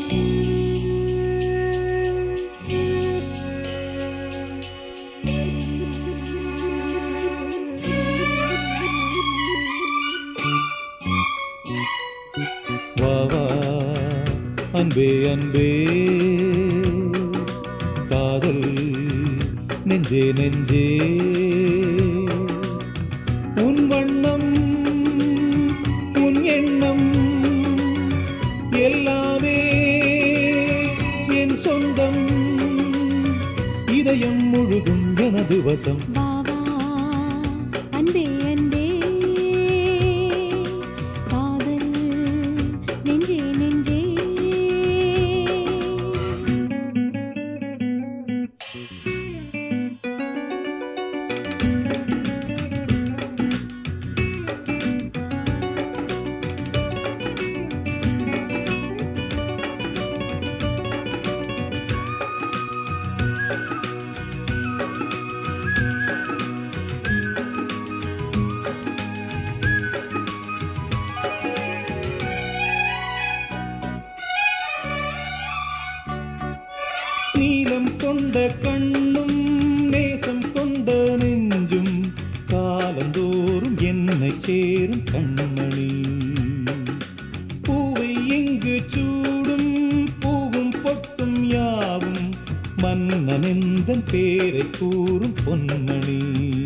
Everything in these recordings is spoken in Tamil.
வா வா அன்பே அன்பே காதல் நெஞ்சே நெஞ்சே உன் வண்ணம் உன் எண்ணம் எல்லாமே என் சொந்தம் இதயம் முழுதும் எனது வசம் வா வா அன்பே அன்பே காதல் நெஞ்சே நெஞ்சே நீலம் கொண்ட கண்ணும் நேசம் கொண்ட நெஞ்சும் காலந்தோறும் என்னை சேரும் கண்மணி பூவை எங்கு சூடும் பூவும் பொட்டும் யாவும் மன்னனெந்தன் பேரை கூறும் பொன்மணி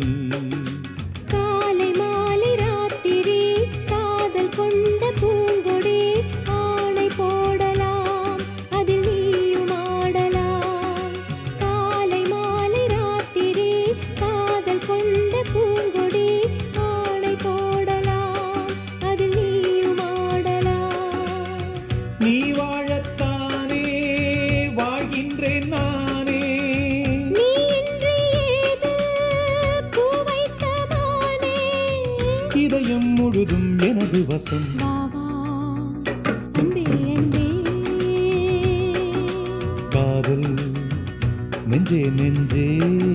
காலை மாலை ராத்திரி காதல் கொண்ட பூங்கொடி ஆணை போடலாம் அதில் நீயும் ஆடலாம் காலை மாலை ராத்திரி காதல் கொண்ட பூங்கொடி ஆணை போடலாம் அதில் நீயும் ஆடலாம் நீ வாழத்தானே வாழ்கின்றேன் நானே நீ இன்றி ஏது பூ வைத்த மானே இதயம் முழுதும் எனது வசம் வா வா அன்பே அன்பே காதல் நெஞ்சே நெஞ்சே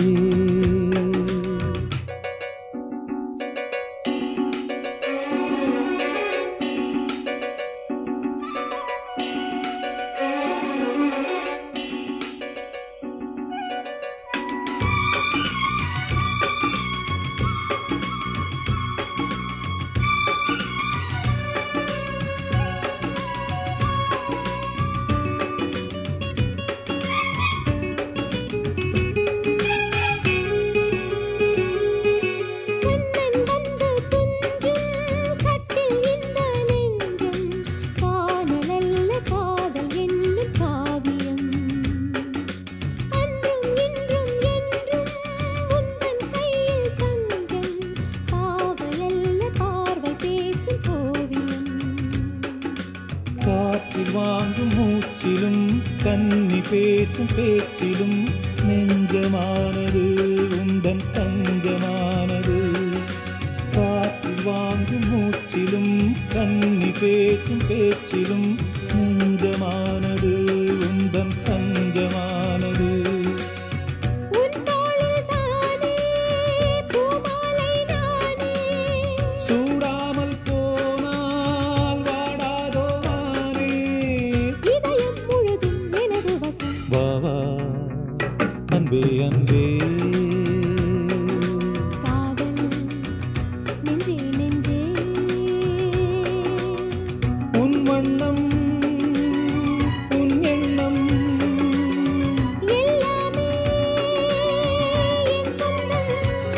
உன்னன் வந்து துஞ்சும் கட்டில் இந்த நெஞ்சம் காணலல்ல காதல் என்னும் காவியம் அன்றும் இன்றும் என்றும் உந்தன் கையில் தஞ்சம் காவலல்ல பார்வை பேசும் ஓவியம் காற்றில் வாங்கும் மூச்சிலும் கன்னி பேசும் பேச்சிலும் நெஞ்சமானது உந்தன் தஞ்சமானது காற்றில் வாங்கும் மூச்சிலும் கன்னி பேசும் பேச்சிலும் நெஞ்சமானது உந்தன் தஞ்சமானது உன் தோளில் தானே பூமாலை நானே சூடாமல் போனால் வாடாதோ மானே இதயம் முழுதும் எனது வசம் வா வா அன்பே அன்பே காதல் நெஞ்சே நெஞ்சே உன் வண்ணம் உன் எண்ணம் எல்லாமே என் சொந்தம்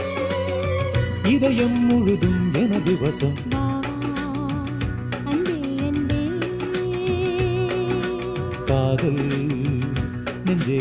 இதயம் முழுதும் எனது வசம் வா வா அன்பே அன்பே காதல் நெஞ்சே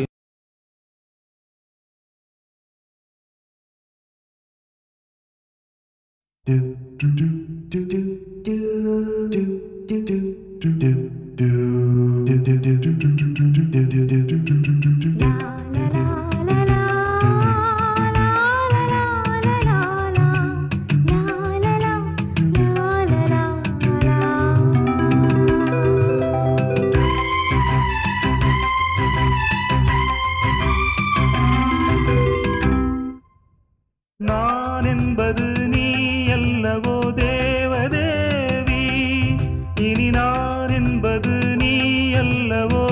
நான் என்பது நீ அல்லவோ தேவதேவி இனி நான் என்பது நீ அல்லவோ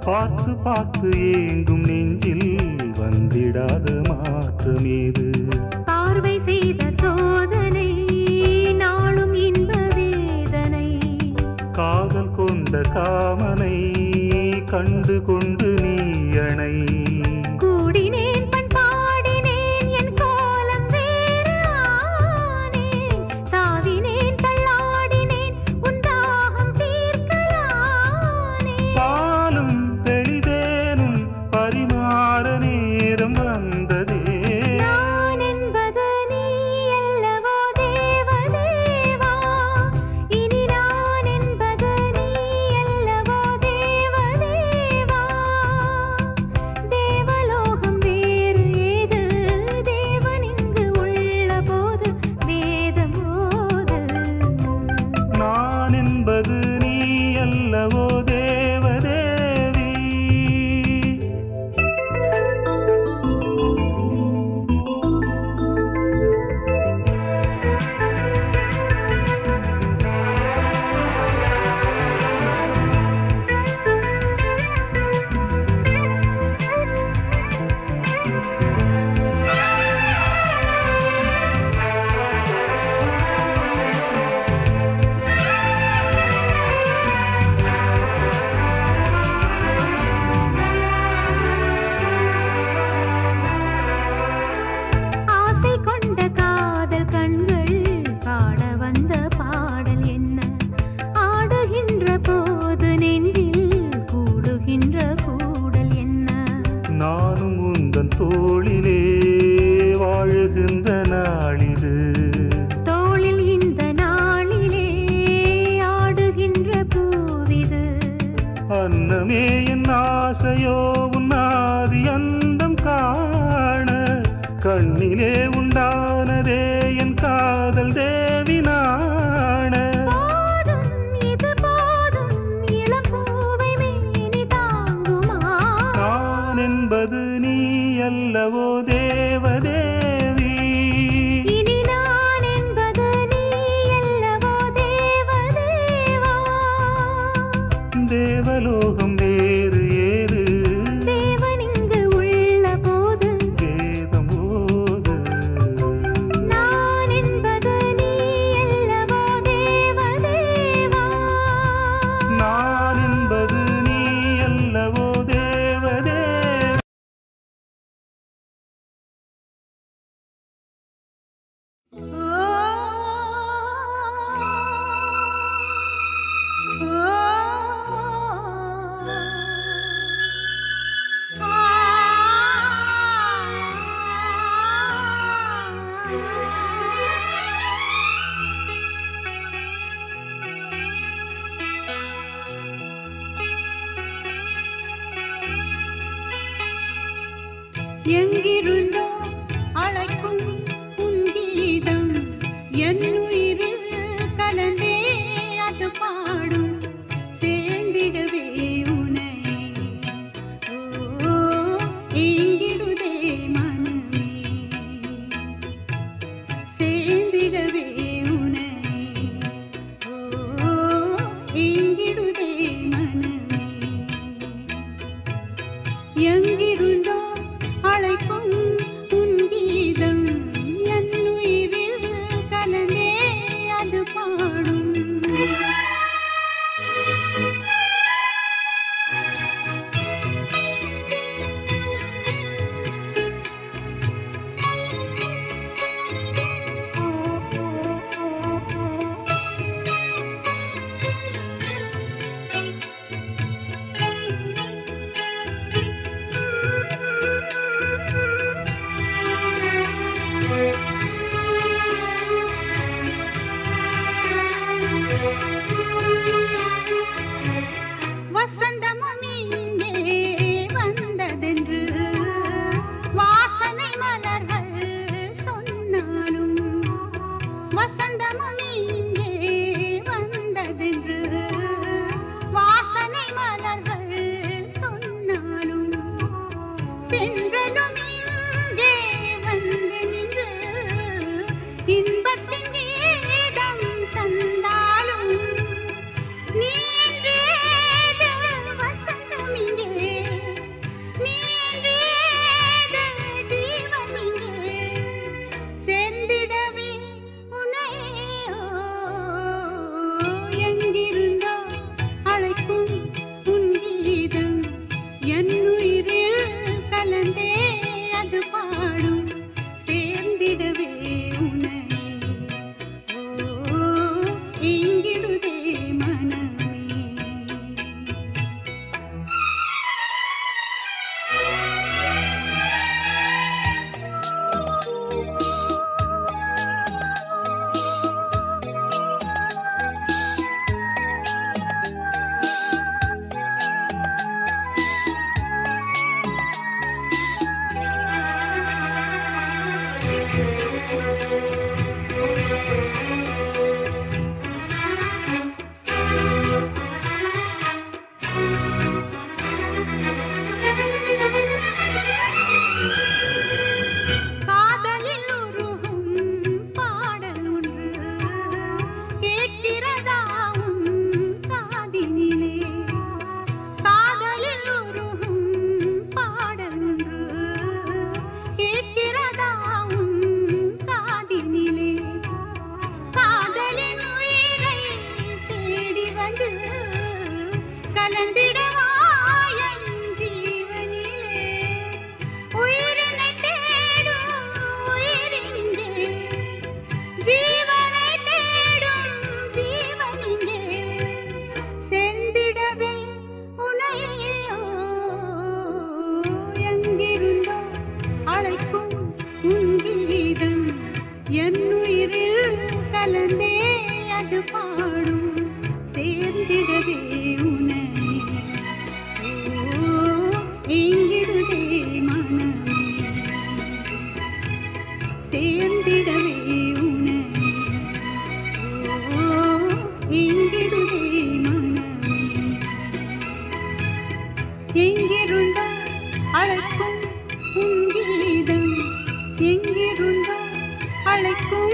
பார்த்து பார்த்து ஏங்கும் நெஞ்சில் வந்திடாத மாற்றமேது பார்வை செய்த சோதனை நாளும் இன்ப வேதனை காதல் கொண்ட காமனை கண்டு கொண்டு நீ அணை கூடினேன் பண்பாடினேன் என் கோலம் வேறு ஆனேன் தாவினேன் தள்ளாடினேன் உன் தாகம் தீர்க்கலானே பாலும் தெளிதேனும் பரிமாற நேரம் வந்ததே நான் என்பது நீ அல்லவோ தேவதேவா இனி நான் என்பது நீ அல்லவோ தேவதேவா தேவலோகம் வேறு ஏது தேவன் இங்கு உள்ள போது வேதம் ஓது நான் என்பது நீ அல்லவோ தேவதேவி ஆசை கொண்ட காதல் கண்கள் பாட வந்த பாடல் என்ன ஆடுகின்ற போது நெஞ்சில் கூடுகின்ற கூடல் என்ன நானும் உந்தன் தோளிலே வாழுகின்ற நாளிது தோளில் இந்த நாளிலே ஆடுகின்ற பூவிது அன்னமே என் ஆசையோ உன்னாதி அந்தம் காண கண்ணிலே உண்டானதே என் காதல் தேவி நாண போதும் இது போதும் இளம் பூவை மேனி தாங்குமா நான் என்பது நீ அல்லவோ தேவதேவி இனி நான் என்பது நீ அல்லவோ தேவதேவா தேவலோகம் வேறு ஏது தேவன் இங்கு உள்ள போது வேதம் ஓது நான் என்பது நீ அல்லவோ தேவதேவா நான் என்பது நீ அல்லவோ தேவதேவி எங்கிருந்தோ அழைக்கும் உன் கீதம் என் உயிரில் கலந்தே அது பாடும் சேர்ந்திடவே உனை ஓ ஏங்கிடுதே மனமே சேர்ந்திடவே உனை ஓ ஏங்கிடுதே மனமே எங்கிருந்தோ அழைக்கும் உன் கீதம் என் உயிரில் கலந்தே அது பாடும் அழைக்கும் உன் கீதம் என் உயிரில் கலந்தே அது பாடும் சேர்ந்திடவே உனை ஓ எங்கிடுதே மனமே சேர்ந்திடவே உனை ஓ எங்கிடுதே மனமே எங்கிருந்தோ அழைக்கும் உன் கீதம் எங்கிருந்தோ அழைக்கும்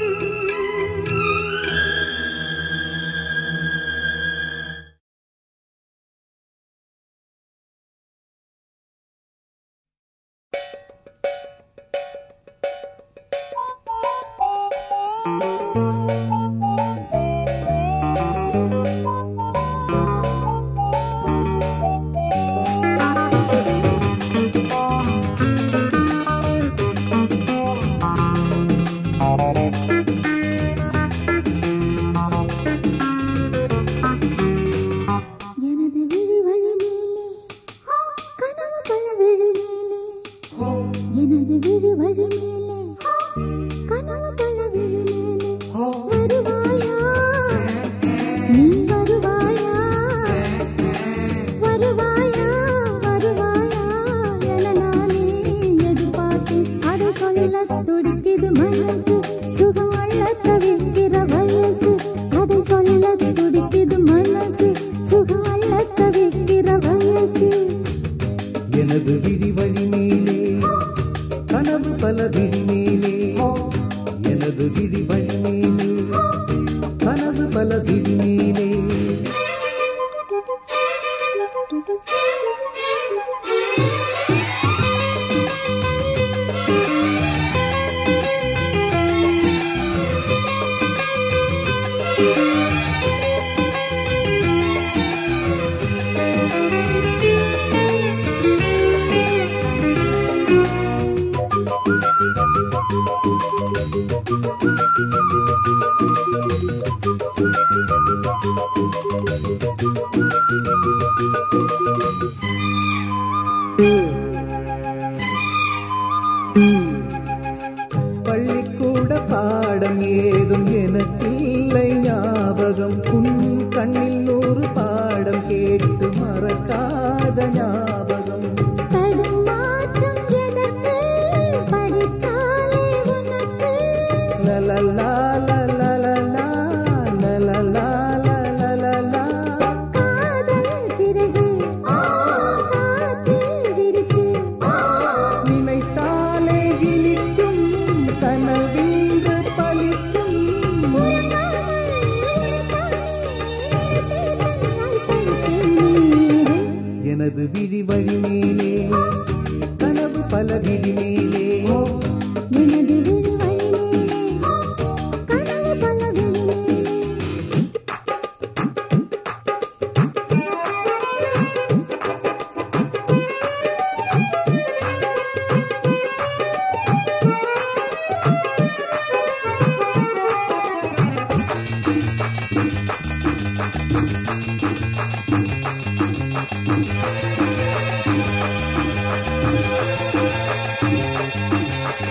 எனது விழி வழி மேலே கனவு பல விழி மேலே எனது விழி வழி மேலே கனவு பல விழி மேலே வருவாயா நீ வருவாயா வருவாயா வருவாயா என நானே எதிர்பார்த்தேன் அதை சொல்ல துடிக்குது மனசு சுகம் அள்ள தவிக்கிற வயசு அதை சொல்ல துடிக்குது மனசு சுகம் அள்ள தவிக்கிற வயசு எனது விழி வழி மேலே கனவு பல விழி மேலே எனது விழி வழி மேலே கனவு பல விழி மேலே பள்ளிக்கூட பாடம் ஏதும் எனக்கில்லை ஞாபகம் உன் கண்ணில் நூறு பாடம் கேட்டு மறக்காத ஞாபகம் தடுமாற்றம் எதற்கு படித்தாலே உனக்கு லலலா லலலலா, லலலா லலலலா. காதல் சிறகு காற்றில் விரித்து நினைத்தாலே இனிக்கும் கனவின்று பலிக்கும் உறங்காமல் உனைத்தானே நினைத்தே தன்னால் படுத்தேன் எனது விழி வழி மேலே கனவு பல விழி மேலே எனது விழி வழி மேலே கனவு பல விழி மேலே எனது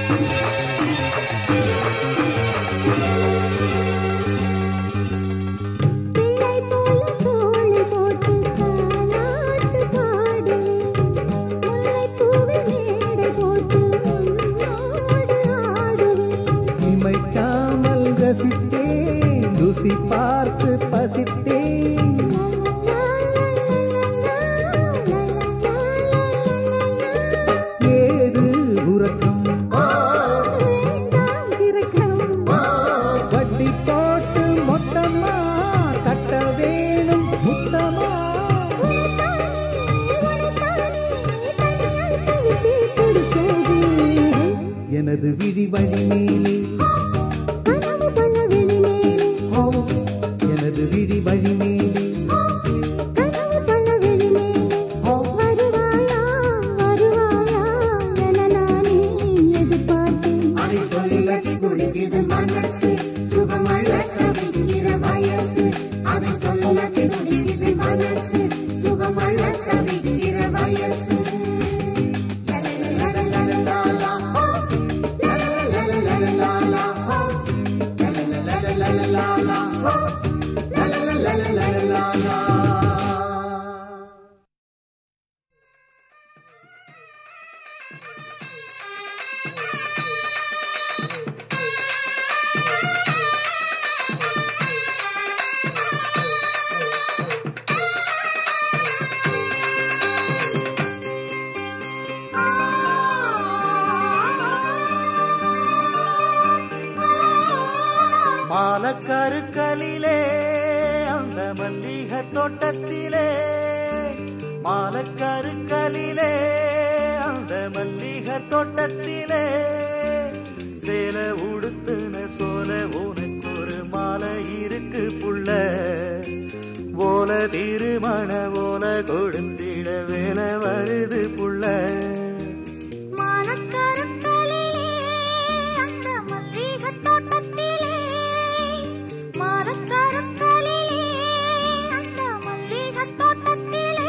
மாலக்கருக்கலிலே அந்த மல்லிகை தோட்டத்திலே மாலக்கருக்கலிலே அந்த மல்லிகை தோட்டத்திலே சேல உடுத்துன சோல உனக்கு ஒரு மாலை இருக்கு புள்ள ஓல திருமண ஓல கொடுத்திட வேலை வருது புள்ள மானக்கருக்களிலே அந்த மல்லிகைத் தோட்டத்திலே மானக்கருக்களிலே அந்த மல்லிகைத் தோட்டத்திலே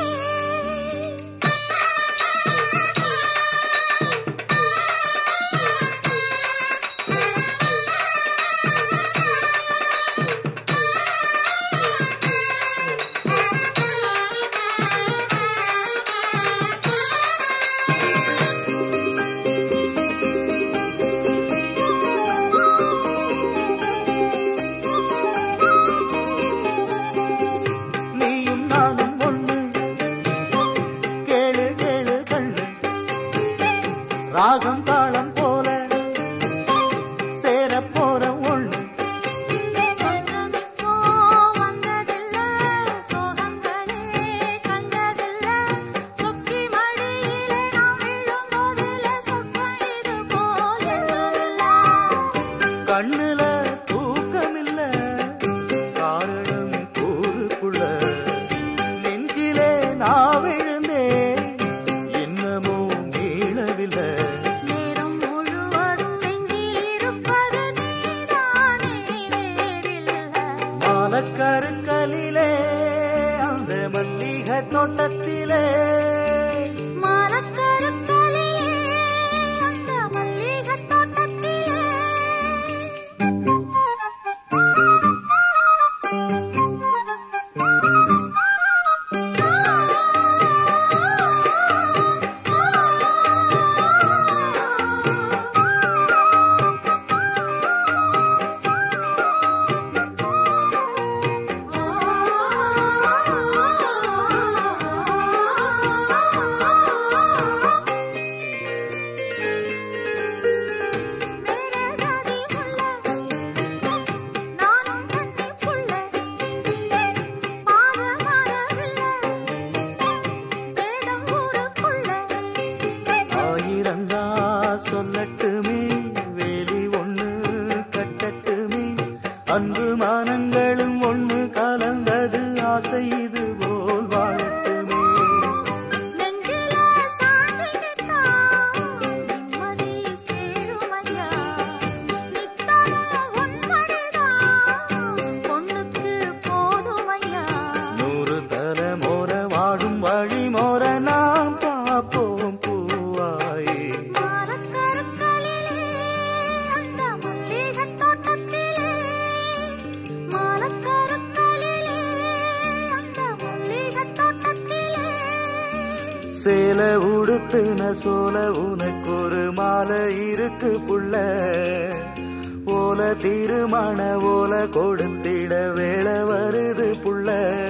நீயும் நானும் ஒண்ணு கேளு கேளு கண்ணு ராகம் தாளம் போல சேர போற ஒண்ணு சொந்தமிப்போ வந்ததில்ல சோகங்களே கண்டதில்ல சொக்கி மடியிலே நாம் விழும் போதில சொப்பம் இது போல் எதுவுமில்ல கண்ணுல தூக்கமில்ல காரணம் கூறுக்குள்ள நெஞ்சிலே நான் விழுந்தேன் என்னமோ மீளவில்லை நேரம் முழுவதும் நெஞ்சில் இருப்பது நீதானே வேறில்லை மாலக்கருங்கலிலே அந்த மல்லிகை தோட்டத்திலே மரக்கருக்களிலே அந்த மல்லிகைத் தோட்டத்திலே மேரேதாதி முல்ல நானும் கண்ணி புள்ள பாத மரவில்ல வேடம் ஊருக்குள்ள ஆயிரந்தா சொல்லட்டுமே வேலி ஒண்ணு கட்டட்டுமே அன்பு மானங்களும் ஒண்ணு கலந்தது ஆசை இது போல் வாழட்டுமே நெஞ்சில சாஞ்சிக்கிட்டா நிம்மதி சேருமையா நித்தமும் உன்மடிதான் பொண்ணுக்கு போதுமையா நூறு தலைமோர வாழும் வழி மோர நாம் பார்ப்போம் பூவாயே மாலக்கருக்களிலே அந்த மல்லிகைத் தோட்டத்திலே மாலக்கருக்களிலே அந்த மல்லிகைத் தோட்டத்திலே சேல உடுத்துன சோல உனக்கு ஒரு மாலை இருக்கு புள்ள ஓல திருமண ஓல கொடுத்திட வேலை வருது புள்ள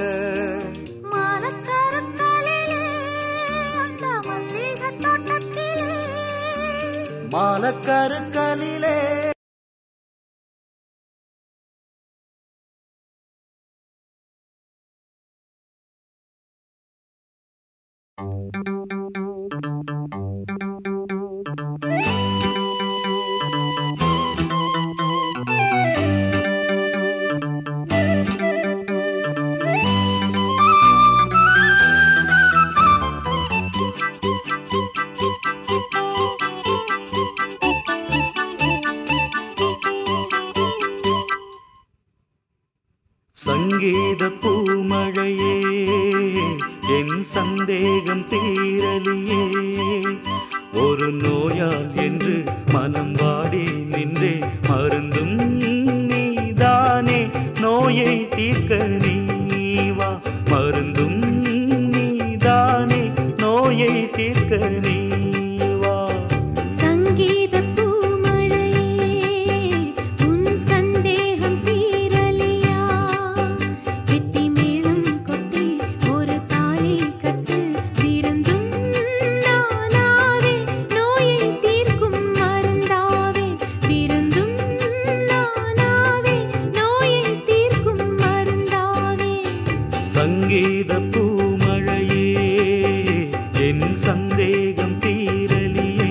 மாலக்கருக்களிலே அந்த மல்லிகைத் தோட்டத்திலே மாலக்கருக்கலிலே சங்கீத பூமழையே என் சந்தேகம் தீரலியே ஒரு நோயால் என்று மனம் வாடி நின்றே மருந்தும் நீதானே நோயை தீர்க்க நீ வா மருந்தும் நீதானே நோயை தீர்க்க நீ வா சங்கீதப் பூமழையே உன் சந்தேகம் தீரலியா கெட்டி மேளம் கொட்டி ஒரு தாலி கட்டு விருந்தும் நானாவே நோயை தீர்க்கும் மருந்தாவே விருந்தும் நானாவே நோயை சந்தேகம் தீரலியே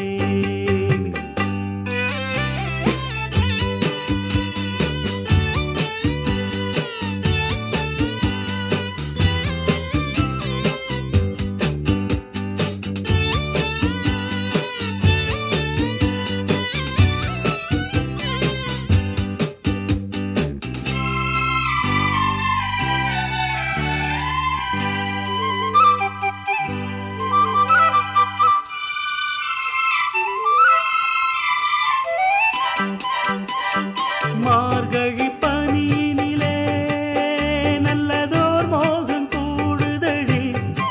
மார்கழி பனியினிலே நல்லதோர் மோகம் கூடுதடி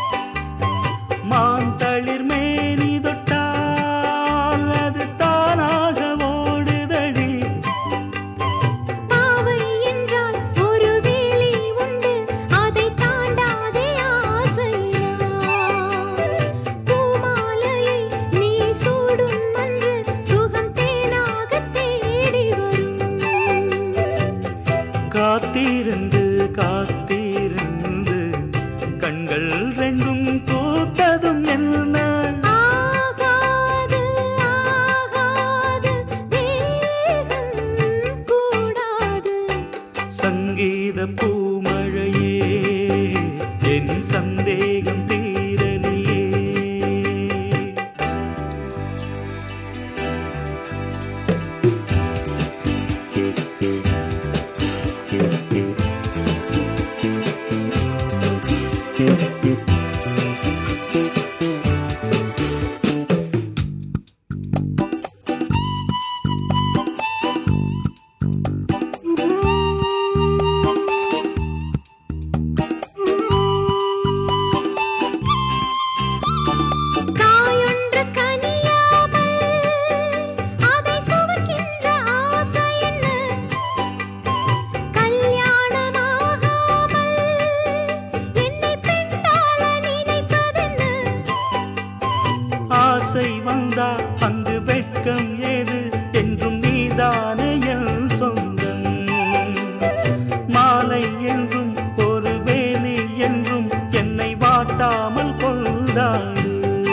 மான் தளிர் மேனி தொட்டால் அது தானாக ஓடுதடி பாவை என்றால் ஒரு வேலி உண்டு அதை தாண்டாதே ஆசையா பூமாலையை நீ சூடும் அன்று சுகம் தேனாக தேடி வரும் காத்திருந்து காத்திருந்து கண்கள் ரெண்டும் பூத்ததும் என்ன ஆகாது ஆகாது தேகம் கூடாது சங்கீத பூமழையே என் சந்தேகம் தீரலியே காயொன்று கனியாமல் அதை சுவைக்கின்ற ஆசை என்ன கல்யாணமாகாமல் என்னை பெண்டாள நினைப்பதென்ன ஆசை வந்தா அங்கு வெட்கம் ஏது என்றும் நீதானே என் சொந்தம் மாலை என்றும் ஒரு வேலி என்றும் என்னை வாட்டாமல் கொண்டாடு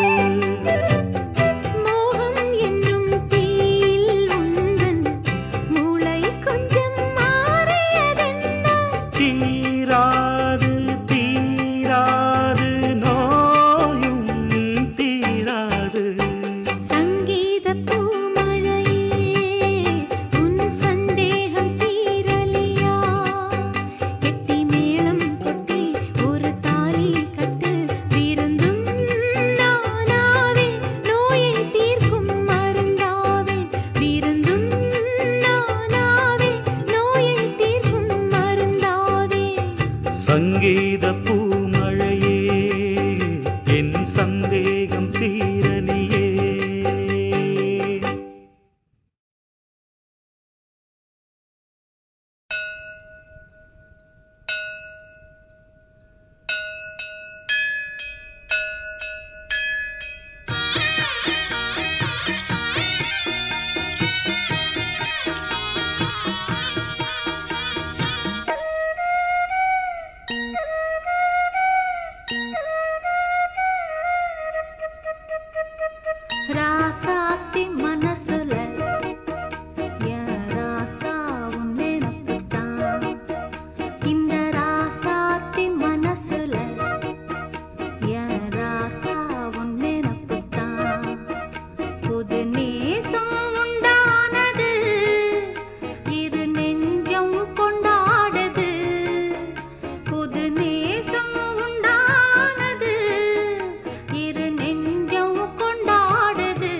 மோகம் என்னும் தீயில் உந்தன் மூளை கொஞ்சம் மாறியதென்ன தீராது தீராது நோயும் தீராது சங்கீத பூமழையே உன் சந்தேகம் தீரலியா கெட்டி மேளம் கொட்டி ஒரு தாலி கட்டு விருந்தும் நானாவே நோயை தீர்க்கும் மருந்தாவே விருந்தும் நானாவே நோயை தீர்க்கும் மருந்தாவே சங்கீத பூமழையே என் சந்தேகம் தீரலியே ராசாத்தி மனசுல என் ராசா உன் நினப்புத்தான் இந்த ராசாத்தி மனசுல என் ராசா உன் நினப்புத்தான் புது நேசம் உண்டானது இரு நெஞ்சம் கொண்டாடுது புது நேசம் உண்டானது இரு நெஞ்சம் கொண்டாடுது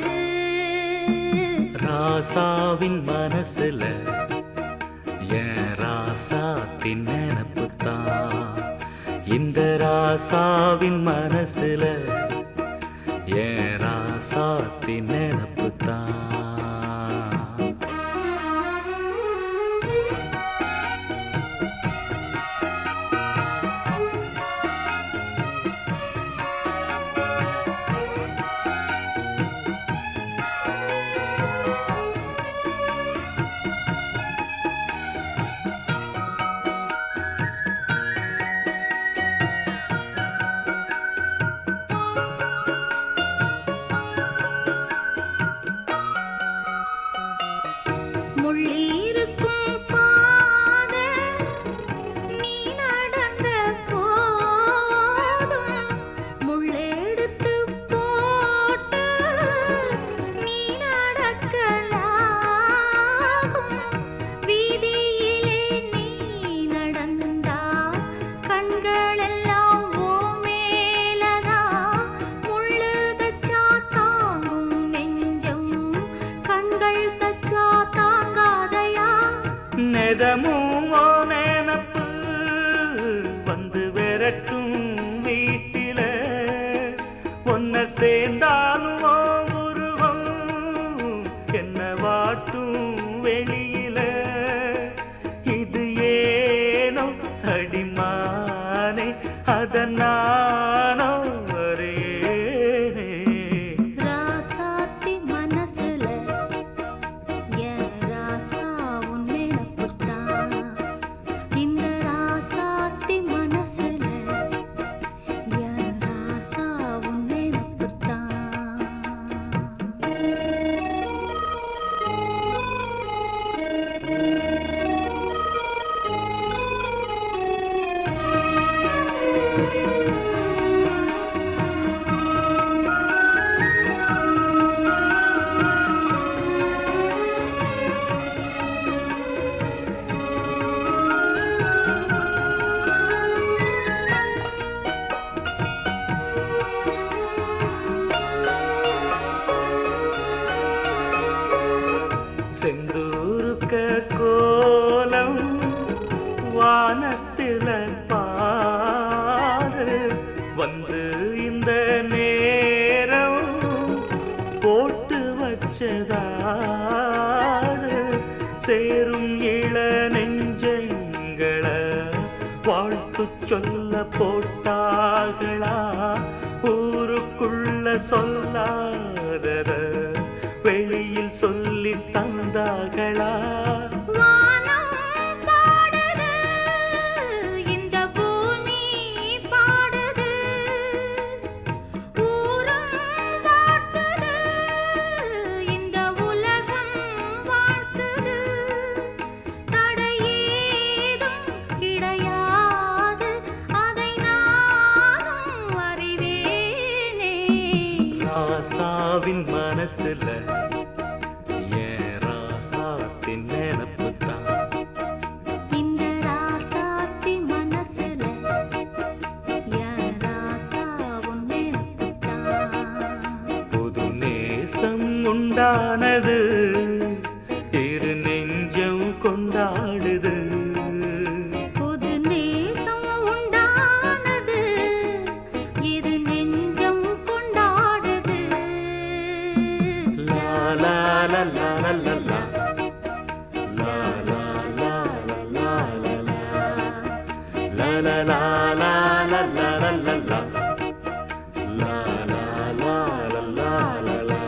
ராசாவின் மனசுல என் ராசாத்தின் நினப்புத்தான் இந்த ராசாவின் மனசுல என் ராசாத்தின் நினப்புத்தான் சேர்ந்தாலும் ஓ உருவம் என்ன வாட்டும் வெளியில இது ஏனோ அடிமானே அதனானோ அறியேனே ராசாத்தி மனசுல என் ராசா உன் நினப்புத்தான் இந்த ராசாத்தி மனசுல என் ராசா உன் நினப்புத்தான் செந்தூருக்க கோலம் வானத்தில பாரு வந்து இந்த நேரம் போட்டு வச்சதாரு சேரும் இள நெஞ்சங்களை வாழ்த்து சொல்ல போட்டார்களா ஊருக்குள்ள சொல்லாதத வெளியில் சொல்லி தந்தார்களா வானம் பாடுது இந்த பூமி பாடுது ஊரும் வாழ்த்துது இந்த உலகம் வாழ்த்துது தடையேதும் கிடையாது அதை நானும் அறிவேனே ராசாவின் மனசுல ஏன் ராசாத்தின் நினப்பு தான் இந்த ராசாத்தி மனசுல என் ராசா உன் நினைப்புத்தான் புது நேசம் உண்டானது இரு நெஞ்சம் கொண்டாடுது புது நேசம் உண்டானது இரு நெஞ்சம் கொண்டாடுது லா லா லா லா லா லா லா. லா லா லா லா லா லா லா. லா லா லா லா லா லா லா லா லா. லா லா லா லா லா லா லா.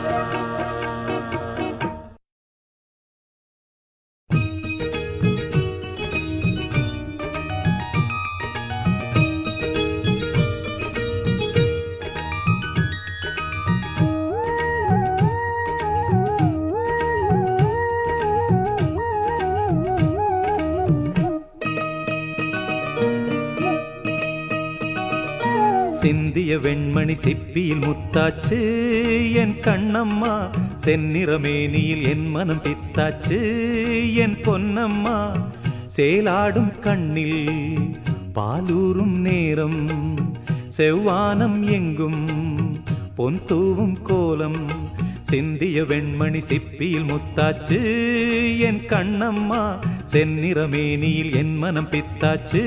சிந்திய வெண்மணி சிப்பியில் முத்தாச்சு என் கண்ணம்மா செந்நிறமேனியில் என் மனம் பித்தாச்சு என் பொன்னம்மா சேலாடும் கண்ணில் பாலூரும் நேரம் செவ்வானம் எங்கும் பொன் தூவும் கோலம் சிந்திய வெண்மணி சிப்பியில் முத்தாச்சு என் கண்ணம்மா செந்நிறமேனியில் என் மனம் பித்தாச்சு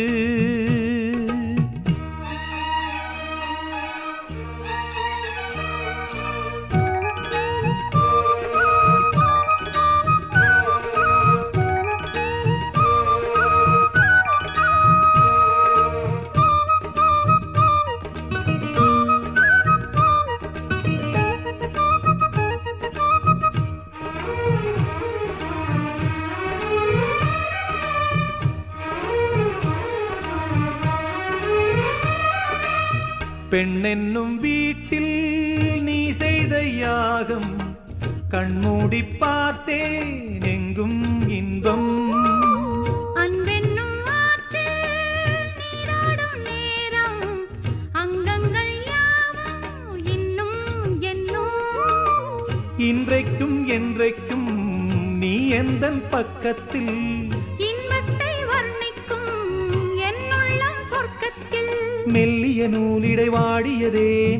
பெண்ணென்னும் வீட்டில் நீ செய்த யாகம் கண்மூடி பார்த்தேன் எங்கும் இன்பம் அன்பென்னும் ஆற்றில் நீராடும் நேரம் அங்கங்கள் யாவும் இன்னும் என்னும் இன்றைக்கும் என்றைக்கும் நீ எந்தன் பக்கத்தில் இன்பத்தை வர்ணிக்கும் என்னுள்ளம் சொர்க்கத்தில் மெல்லிய நூலிடை வாடியதேன்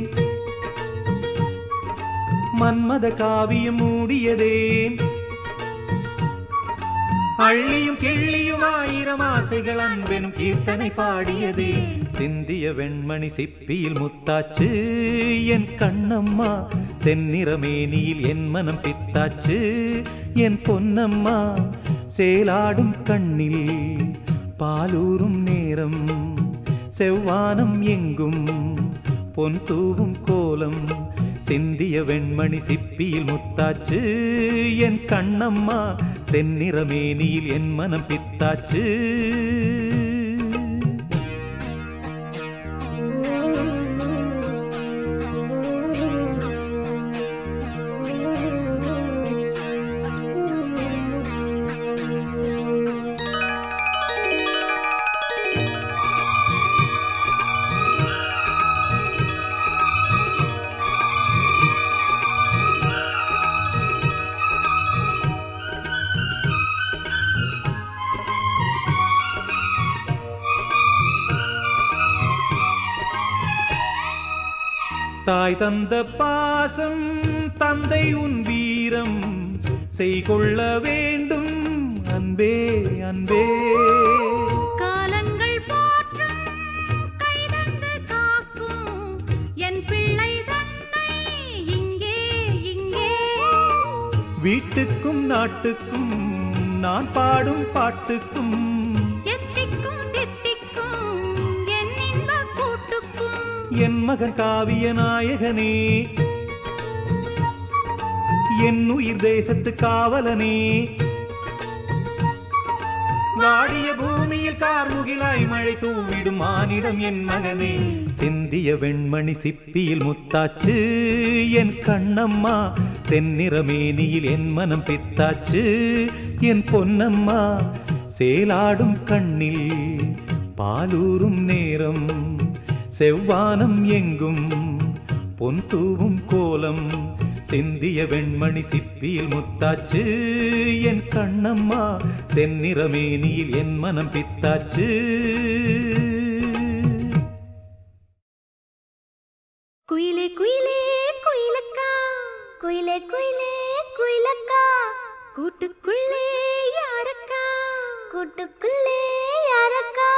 மன்மத காவியம் மூடியதேன் அள்ளியும் கிள்ளியும் ஆயிரம் ஆசைகள் அன்பெனும் கீர்த்தனை பாடியதே சிந்திய வெண்மணி சிப்பியில் முத்தாச்சு என் கண்ணம்மா செந்நிறமேனியில் என் மனம் பித்தாச்சு என் பொன்னம்மா சேலாடும் கண்ணில் பாலூரும் நேரம் செவ்வானம் எங்கும் பொன் தூவும் கோலம் சிந்திய வெண்மணி சிப்பியில் முத்தாச்சு என் கண்ணம்மா செந்நிறமேனியில் என் மனம் பித்தாச்சு தாய் தந்த பாசம் தந்தை உன் வீரம் செய்கொள்ள வேண்டும் அன்பே அன்பே காலங்கள் போற்றும் கைதந்து காக்கும் என் பிள்ளை தன்னை இங்கே இங்கே வீட்டுக்கும் நாட்டுக்கும் நான் பாடும் பாட்டுக்கும் எத்திக்கும் தித்திக்கும் என் இன்ப கூட்டுக்கும் என் மகன் காவிய நாயகனே என் உயிர் தேசத்து காவலனே வாடிய பூமியில் கார்முகிலாய் மழை தூவிடும் மானிடம் என் மகனே சிந்திய வெண்மணி சிப்பியில் முத்தாச்சு என் கண்ணம்மா செந்நிறமேனியில் என் மனம் பித்தாச்சு என் பொன்னம்மா சேலாடும் கண்ணில் பாலூரும் நேரம் செவ்வானம் எங்கும் பொன் தூவும் கோலம் சிந்திய வெண்மணி சிப்பியில் முத்தாச்சு என் கண்ணம்மா செந்நிறமேனியில் என் மனம் பித்தாச்சு குயிலே குயிலே குயிலக்கா குயிலே குயிலே குயிலக்கா கூட்டுக்குள்ளே யாரக்கா கூட்டுக்குள்ளே யாரக்கா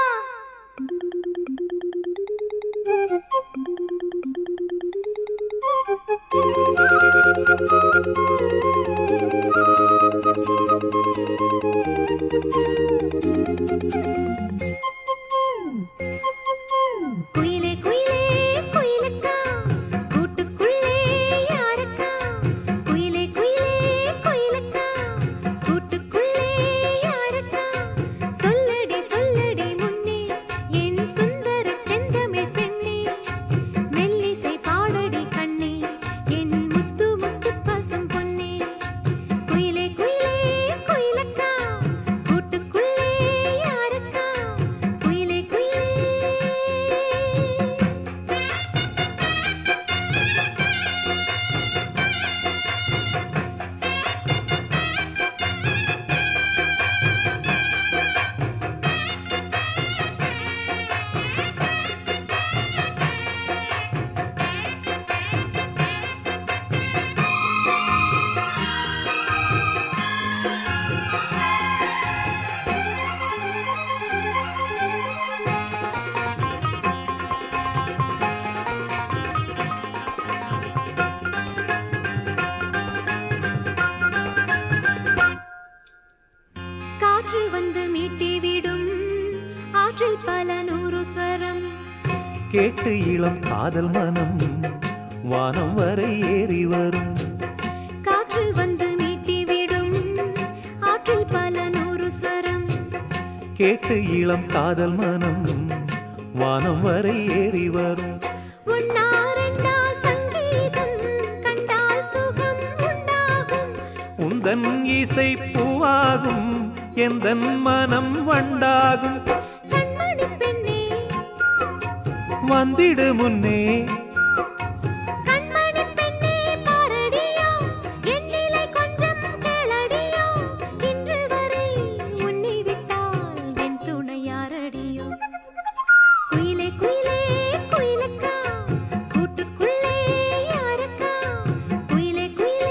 குயிலே குயிலே குயிலக்கா கூட்டுக்குள்ளே யாரக்கா குயிலே குயிலே குயிலக்கா கூட்டுக்குள்ளே யாரக்கா சொல்லடி சொல்லடி முன்னே என் சுந்தர செந்தமிழ் பெண்ணே மெல்லிசை பாடடி கண்ணே என் முத்து முத்து பசும் பொன்னே குயிலே குயிலே குயிலக்கா கூட்டுக்குள்ளே யாரக்கா குயிலே குயிலே காற்று வந்து மீட்டி விடும் ஆற்றில் பல நூறு ஸ்வரம் கேட்டு இளம் காதல் மனம் வானம் வரை ஏறி வரும் காற்று வந்து மீட்டி விடும் ஆற்றில் பல நூறு ஸ்வரம் கேட்டு இளம் காதல் மனம் வானம் வரை ஏறி வரும் ஒன்னா ரெண்டா சங்கீதம் கண்டால் சுகம் உண்டாகும் உந்தன் இசை பூவாகும் எந்தன் மனம் வண்டாகும் கண்மணி பெண்ணே வந்திடு முன்னே கண்மணி பெண்ணே பாரடியோ என் நிலை கொஞ்சம் கேளடியோ இன்று வரை உன்னை விட்டால் என் துணை யாரடியோ குயிலே குயிலே குயிலக்கா கூட்டுக்குள்ளே யாரக்கா குயிலே குயிலே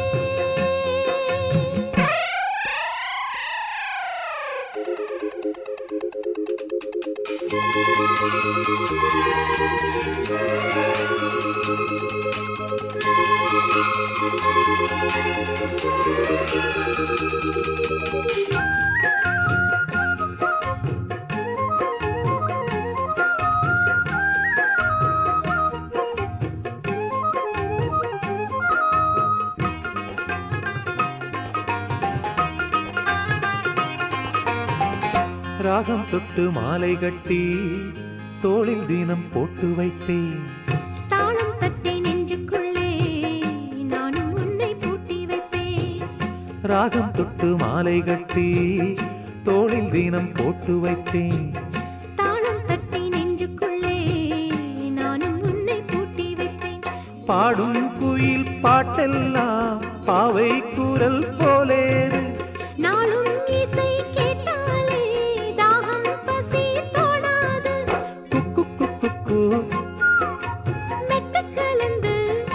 குயிலே ராகம் தொட்டு மாலை கட்டி தோளில் தினம் போட்டு வைப்பேன் தாளம் தட்டி நெஞ்சுக்குள்ளே நானும் உன்னை பூட்டி வைப்பேன் ராகம் தொட்டு மாலை கட்டி தோளில் தினம் போட்டு வைப்பேன் தாளம் தட்டி நெஞ்சுக்குள்ளே நானும் உன்னை பூட்டி வைப்பேன் பாடும் குயில் பாட்டெல்லாம் பாவை குரல் போலேது நாளும் இசை கேட்டாலே தாகம் பசி தோணாது குக்கு குக்கு கு. மெட்டு கலந்து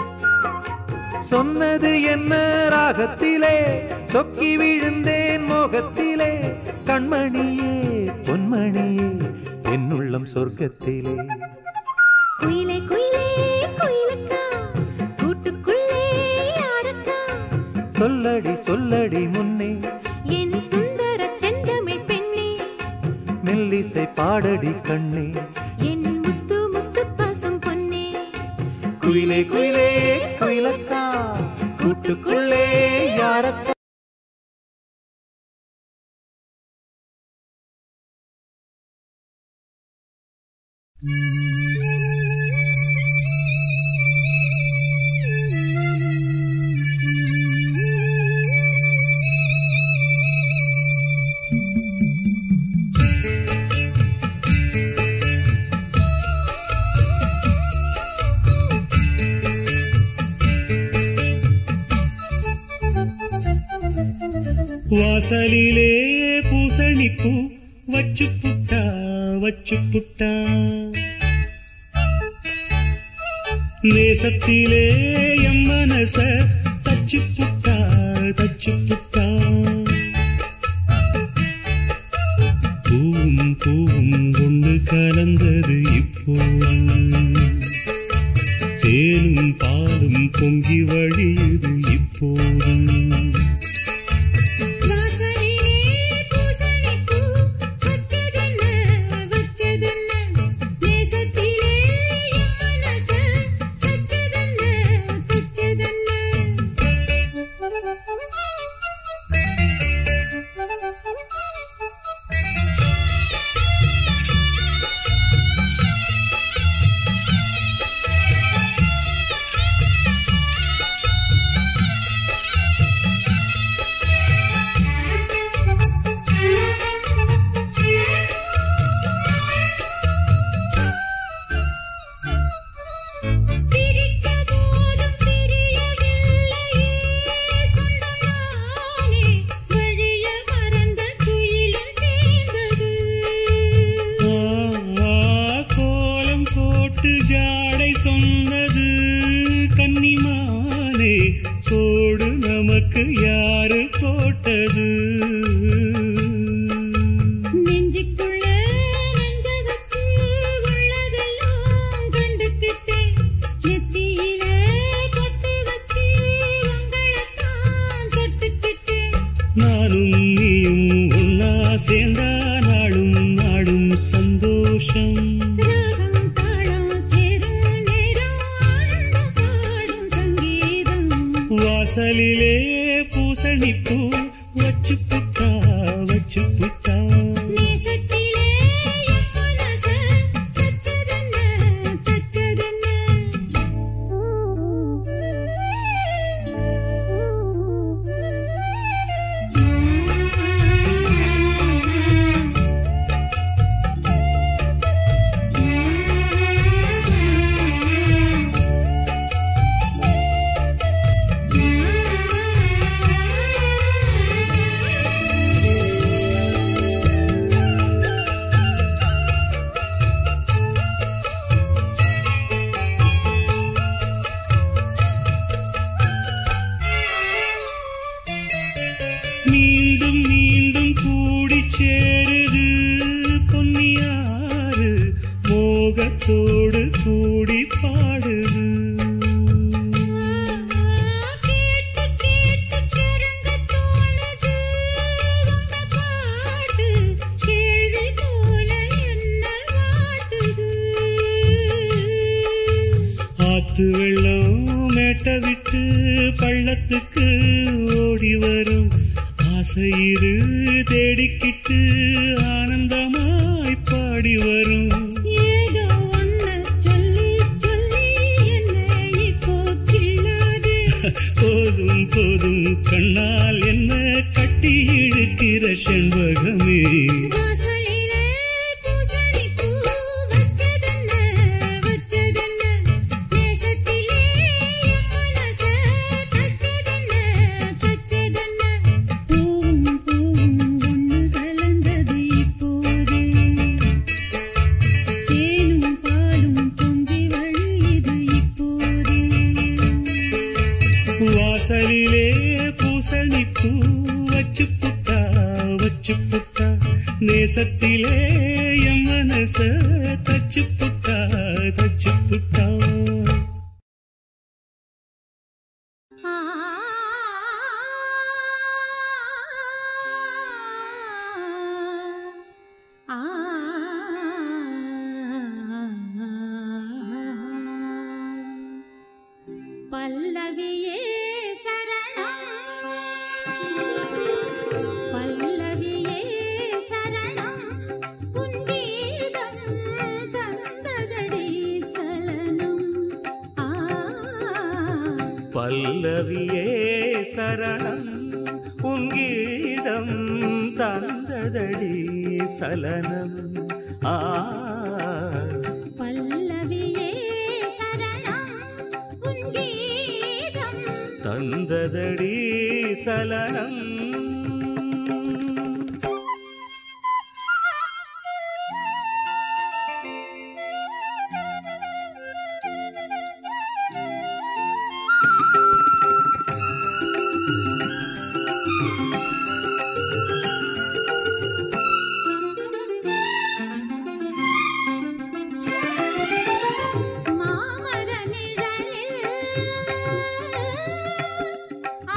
சொன்னது என்ன ராகத்திலே சொக்கி விழுந்தேன் மோகத்திலே கண்மணியே பொன்மணியே என்னுள்ளம் சொர்க்கத்திலே குயிலே குயிலே குயிலுக்கா கூட்டுக்குள்ளே யாருக்கா சொல்லடி சொல்லடி முன்னே என் சுந்தர செந்தமிழ் பெண்ணே மெல்லிசை பாடடி கண்ணே என் முத்து முத்து பசும் பொன்னே குயிலே குயிலே குயிலக்கா கூட்டுக்குள்ளே யாரக்கா வாசலிலே பூசணிப்பூ வச்சு புட்டா வச்சு புட்டா நேசத்திலே எம் மனச தச்சு புட்டா தச்சு புட்டா பூவும் பூவும் கொண்டு கலந்தது இப்போது தேனும் பாலும் பொங்கி வழியுது இப்போது வாசலிலே பூசணிப்பூ வச்சதென்ன வச்சதென்ன நேசத்திலே என் மனச தச்சதென்ன பிரித்த போதும் தெரியவில்லையே சொந்தமானே வழிய மறந்த குயிலும் சேர்ந்தது ஆ, கோலம் போட்டு ஜாடை சொன்னது கன்னிமானே கோடு நமக்கு யாரு போட்டது நெஞ்சுக்குள்ள நெஞ்ச வச்சு உள்ளதெல்லாம் கண்டுக்கிட்டேன் நெத்தியில பொட்டு வச்சு உங்களைத்தான் தொட்டுக்கிட்டேன் நானும் நீயும் ஒன்னா சேர்ந்தா நாளும் நாடும் சந்தோஷம் ராகம் தாளம் சேரும் நேரம் ஆனந்தம் பாடும் சங்கீதம் வாசலிலே பூசணிப்பூ வச்சு புட்டா வச்சு புட்டா நேசத்திலே என் மனச தச்சதென்ன தச்சதென்ன விட்டு பள்ளத்துக்கு ஓடி வரும் ஆசையிரு தேடிக்கிட்டு ஆனந்தமாய் பாடி வரும் ஏதோ ஒண்ண சொல்லி சொல்லி என்னை இப்போ கிள்ளாதே போதும் போதும் கண்ணால் என்ன கட்டி இழுக்கிற செண்பகமே வாசலிலே பூசணி பூ வச்சதென்ன வச்சதென்ன நேசத்திலே என் மனச தச்சதென்ன தச்சதென்ன பூவும் பூவும் ஒண்ணு கலந்தது இப்போதே தேனும் பாலும் பொங்கி வழியுது இப்போதே வாசலிலே பூசணி பூ வச்சு புட்டா வச்சு புட்டா நேசத்திலே என் மனச தச்சு புட்டா தச்சு புட்டா ஆ ஆ பல்லவியே சரணம் பல்லவியே சரணம் உன் கீதம் தந்ததடி சலனம் ஆ பல்லவியே சரணம் உன் கீதம் தந்ததடி சலனம் ஆ பல்லவியே சரணம் உன் கீதம் தந்ததடி சலனம் மாமர நிழலில் ஆ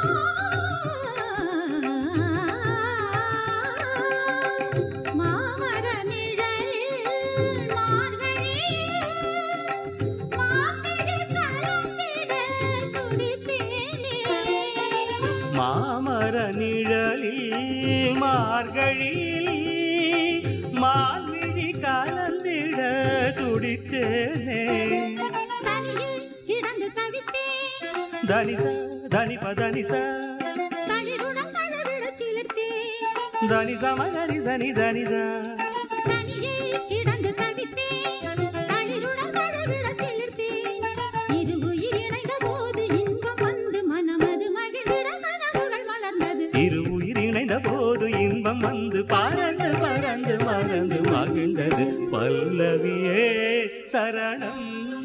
மாமர நிழலில் மார்கழியில் மாப்பிள்ளை கலந்திட துடித்தேனே மாமர நிழலில் மார்கழியில் மால்விழி கலந்திட துடித்தேனே தனியே கிடந்து தவித்தேன் தனிச தனிப தனிச தளிருடன் தழவிடச் சிலிர்த்தேன் தனிச மகரி சனி தனித தனியே கிடந்து தவித்தேன் தளிருடன் தழவிடச் சிலிர்த்தேன் இரு உயிர் இணைந்த போது இன்பம் வந்து மனமது மகிழ்ந்திட கனவுகள் மலர்ந்தது இரு உயிர் இணைந்த போது இன்பம் வந்து பறந்து பறந்து மறந்து மகிழ்ந்தது பல்லவியே சரணம்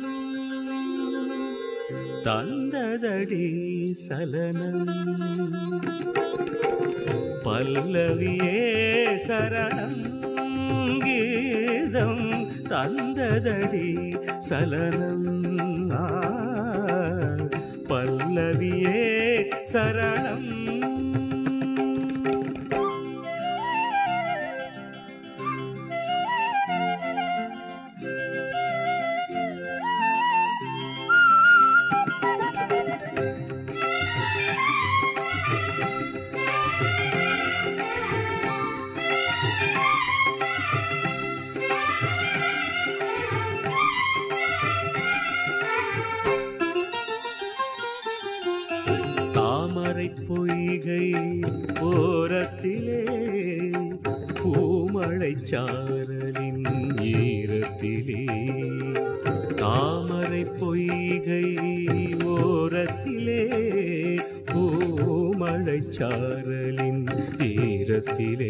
தந்ததடி சலனம் பல்லவியே சரணம் கீதம் தந்ததடி சலனம் ஆ, பல்லவியே சரணம் தாமரை பொய்கை ஓரத்திலே பூமழை சாரலின் ஈரத்திலே தாமரை பொய்கை ஓரத்திலே பூமழை சாரலின் ஈரத்திலே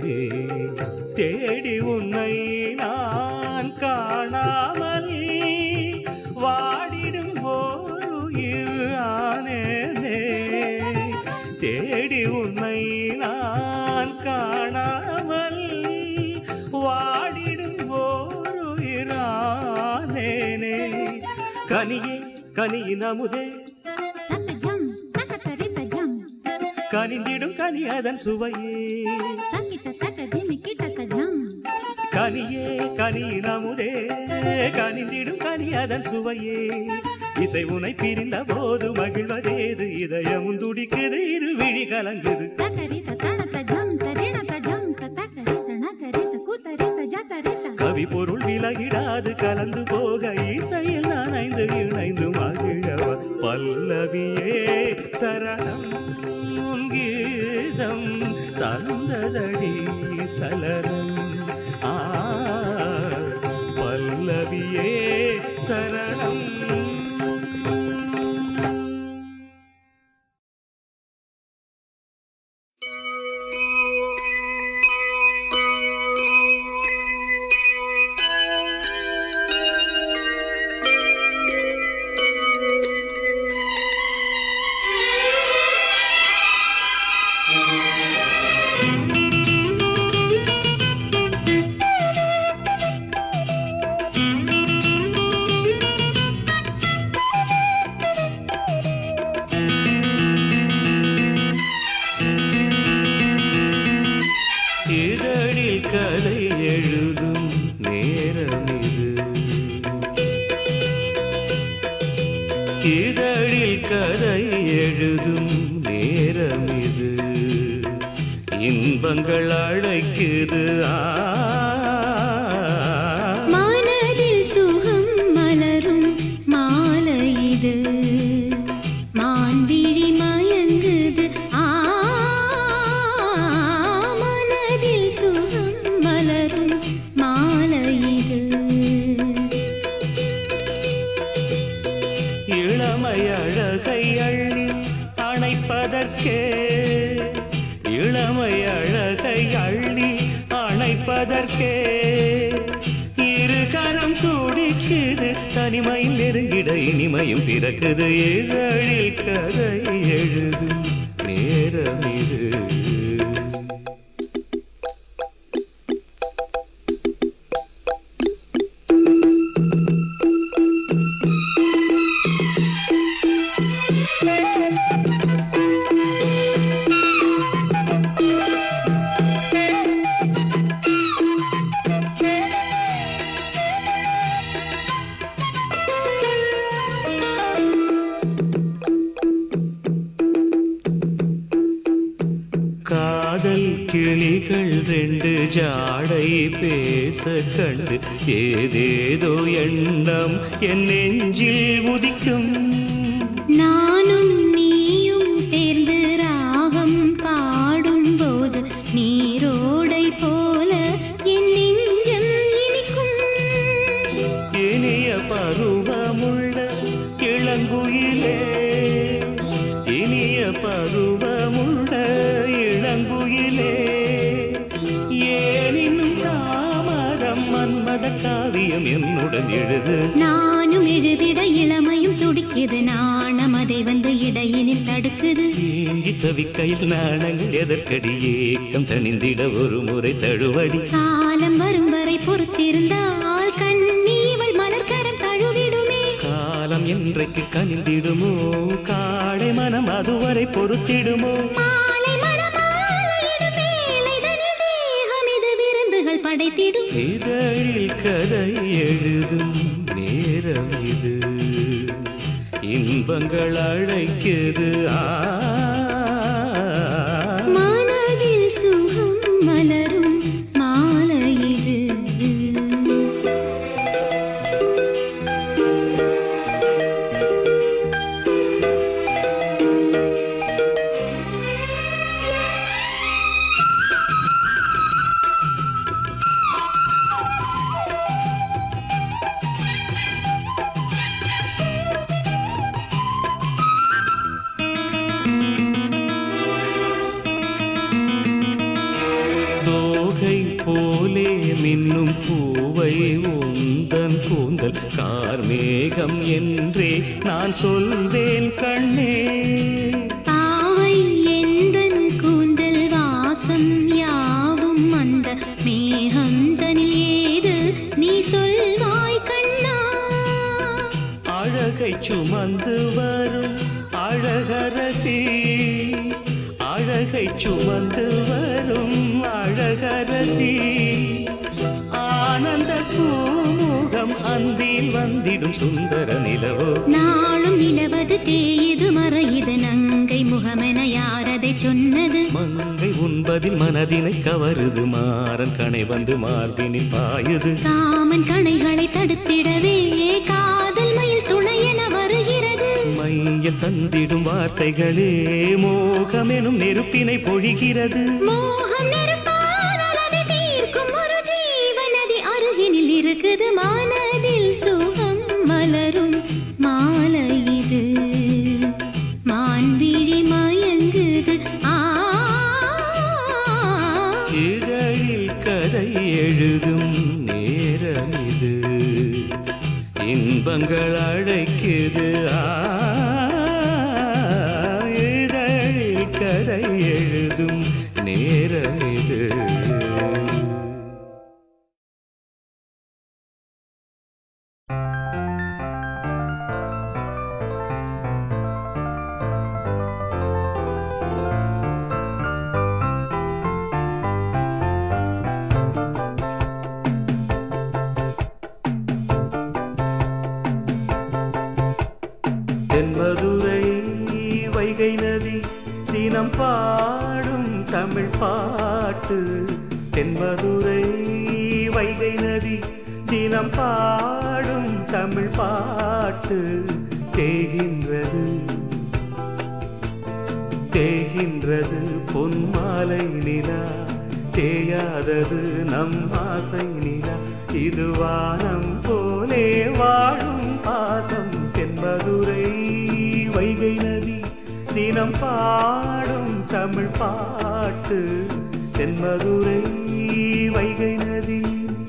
தேடி உன்னை நான் காணாமல் வாடிடும் போருயிர் ஆனேனே தேடி உன்னை நான் காணாமல் வாடிடும் போருயிர் ஆனேனே கனியே கனியின் அமுதே தக்க ஜம் தக்க தரித்த ஜம் கனிந்திடும் கனி அதன் சுவையே தக்கிட்ட தக்க திமிக்கி டக்க ஜம் கனியே கனியின் அமுதே கனிந்திடும் கனி அதன் சுவையே இசை உனை பிரிந்த போது மகிழ்வதேது இதயமும் துடிக்குது இரு விழி கலங்குது தகரித தனத ஜம் தரிணத ஜம் தகரித நகரித குதரித ஜதரித கவி பொருள் விலகிடாது கலந்து போக இசையில் நனைந்து இணைந்து மகிழவ பல்லவியே சரணம் உன் கீதம் தந்ததடி சலனம் ஆ பல்லவியே சரணம் இதழில் கதை எழுதும் நேரம் இது இதழில் கதை எழுதும் நேரம் இது இன்பங்கள் அழைக்குது ஆ மனதில் சுகம் மலரும் மாலை இது மான்விழி மயங்குது ஆ மனதில் சுகம் மலரும் மாலை இது இளமை அழகை அள்ளி அணைப்பதற்கே இளமை அழகை அள்ளி அணைப்பதற்கே இரு கரம் துடிக்குது தனிமையில் நெருங்கிட இனிமையும் பிறக்குது இதழில் கதை எழுதும் நேரம் இது காதல் கிளிகள் ரெண்டு ஜாடை பேச கண்டு ஏதேதோ எண்ணம் என் நெஞ்சில் உதிக்கும் நானும் நீயும் சேர்ந்து ராகம் பாடும்போது நீரோடை போல என் நெஞ்சம் இனிக்கும் இனிய பருவமுள்ள இளங்குயிலே இனிய பருவமுள்ள இளங்குயிலே ஏன் இன்னும் தாமதம் மன்மத காவியம் என்னுடன் எழுது நானும் எழுதிட இளமையும் துடிக்குது நாணம் அதை வந்து இடையினில் தடுக்குது ஏங்கி தவிக்கையில் நாணங்கள் எதற்கடி ஏக்கம் தணிந்திட ஒரு முறை தழுவடி காலம் வரும் வரை பொறுத்திருந்தால் கண்ணி இவள் மலர்கரம் தழுவிடுமே காலம் என்றைக்கு கனிந்திடுமோ காடை மனம் அதுவரை பொறுத்திடுமோ மாலை மணமாலையிடும் வேலைதனில் தேகம் இது விருந்துகள் படைத்திடும் இதழில் கதை எழுதும் நேரம் இது இன்பங்கள் அழைக்குது ஆ மனதில் சுகம் மலரும் மாலை இது தோகை போலே மின்னும் பூவை உந்தன் கூந்தல் கார்மேகம் என்றே நான் சொல்வேன் கண்ணே பாவை எந்தன் கூந்தல் வாசம் யாவும் அந்த மேகந்தனில் ஏது நீ சொல்வாய் கண்ணா அழகை சுமந்து வரும் அழகரசி அழகை சுமந்து வரும் அழகரசி ஆனந்த பூமுகம் அந்தில் வந்திடும் தேயும் சுந்தர நிலவோ நாளும் நிலவது தேயுது மறையுது நங்கை முகமென யாரதை சொன்னது மங்கை உண்பதில் மனதினை கவருது மாறன் கணை வந்து மார்பினில் பாயுது காமன் கணைகளை தடுத்திடவே காதல் மயில் துணை என வருகிறது மையில் தந்திடும் வார்த்தைகளே மோகமெனும் நெருப்பினை பொழிகிறது மோகம் நெருப்பானால் அதை தீர்க்கும் ஒரு ஜீவநதி அருகினில் இருக்குது மனதில் சுகம் மலரும் மாலை இது மான்விழி மயங்குது ஆ இதழில் கதை எழுதும் நேரம் இது இன்பங்கள் அழைக்குது ஆ, இதழில் கதை எழுதும் நேரம் இது தென்மதுரை வைகை நதி தினம் பாடும் தமிழ் பாட்டு தென்மதுரை வைகை நதி தினம் பாடும் தமிழ் பாட்டு தேகின்றது தேகின்றது பொன்மாலை நிலா தேயாதது நம் ஆசை நிலா இது வானம் போலே வாழும் பாசம் தென்மதுரை வைகை நதி தினம் பாடும் தமிழ் பாட்டு தென்மதுரை வைகை நதி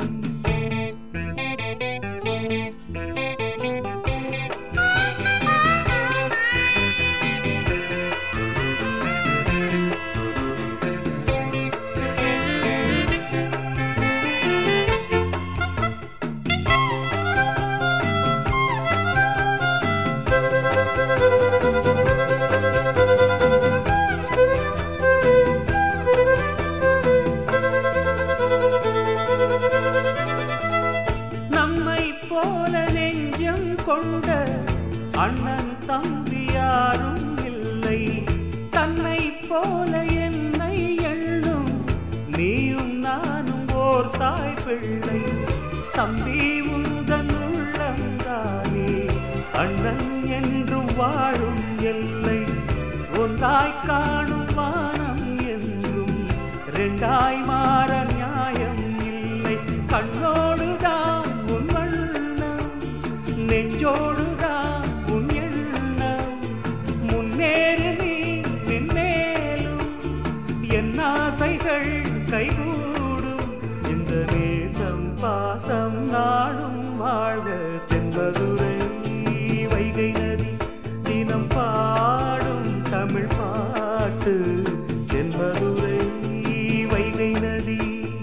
நம்மை போல நெஞ்சம் கொண்ட அண்ணன் தம்பி யாரும் இல்லை தன்னை போல என்னை எண்ணும் நீயும் நானும் ஓர் தாய் பிள்ளை தம்பி உந்தன் உள்ளந்தானே அண்ணன் என்றும் வாழும் எல்லை ஒன்றாய் காணும் வானம் என்றும் ரெண்டாய் மாற நியாயம் இல்லை கண்ணோடுதான் உன் வண்ணம் நெஞ்சோடுதான் உன் எண்ணம் முன்னேறு நீ நின்னேலும் என் ஆசைகள் கைகூடும் இந்த நேசம் பாசம் நாடும் வாழ்க தென்பதுரை வைகை நதி தினம் பாடும் தமிழ் பாட்டு தென்பதுரை வைகை நதி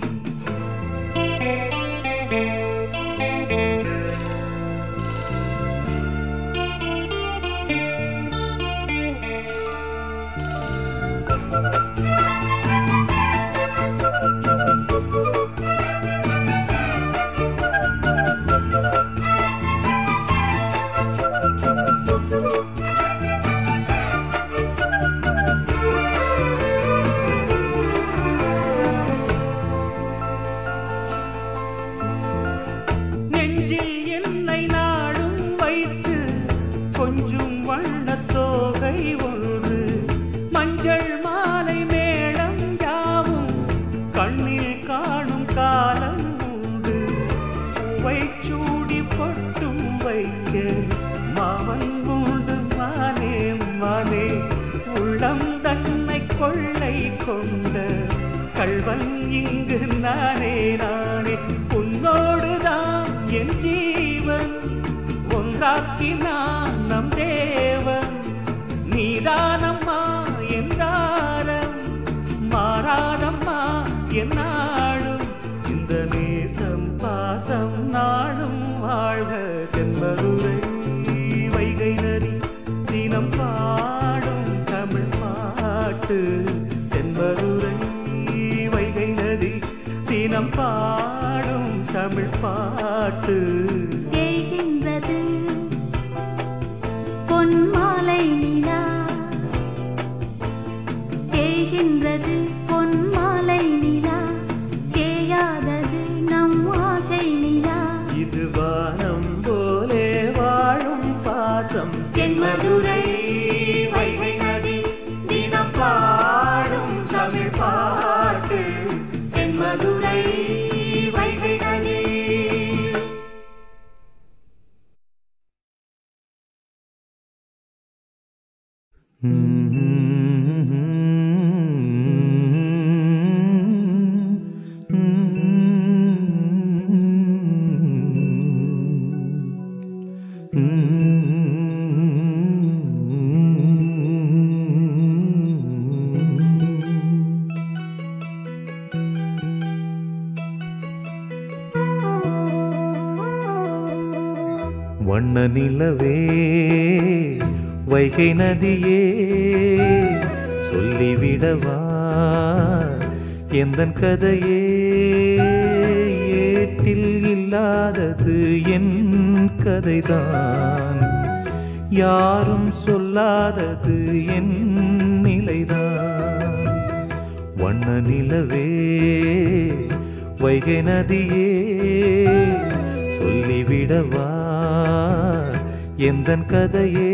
நெஞ்சில் என்னை நாடும் வைத்து கொஞ்சம் வண்ணத் தோகை ஒன்று மஞ்சள் மாலை மேளம் யாவும் கண்ணில் காணும் காலம் உண்டு பூவை சூடி பொட்டும் வைக்க மாமன் உண்டு மானே மானே உள்ளம் தன்னை கொள்ளை கொண்ட கள்வன் இங்கு நானே நானே உன்னோடுதான் என் ஜீவன் ஒன்றாக்கினான் நம் தேவன் நீதானம்மா என்றாரம் மாறாதம்மா என்னாலும் இந்த நேசம் பாசம் நாளும் வாழ்க தென்பதுரை வைகை நதி தினம் பாடும் தமிழ் பாட்டு தென்பதுரை வைகை நதி தினம் பாடும் தமிழ் பாட்டு தேய்கின்றது தேய்கின்றது பொன் மாலை நிலா தேயாதது நம் ஆசை நிலா இது வானம் போலே வாழும் பாசம் தென்மதுரை வைகை நதி தினம் பாடும் தமிழ் பாட்டு தென்மதுரை வைகை நதி வண்ண நிலவே வைகை நதியே சொல்லிவிடவா எந்தன் கதையே ஏட்டில் இல்லாதது என் கதைதான் யாரும் சொல்லாதது என் நிலைதான் வண்ண நிலவே வைகை நதியே சொல்லிவிடவா எந்தன் கதையே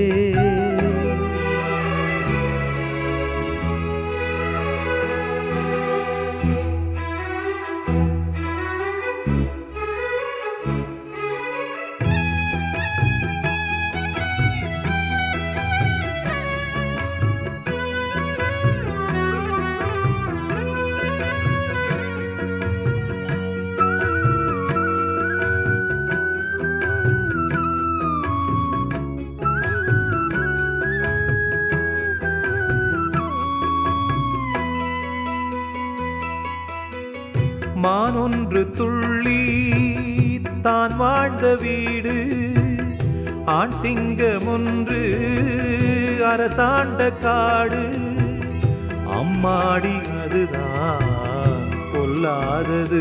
மானொன்று துள்ளி தான் வாழ்ந்த வீடு ஆண் சிங்கம் ஒன்று அரசாண்ட காடு அம்மாடி அதுதான் கொல்லாதது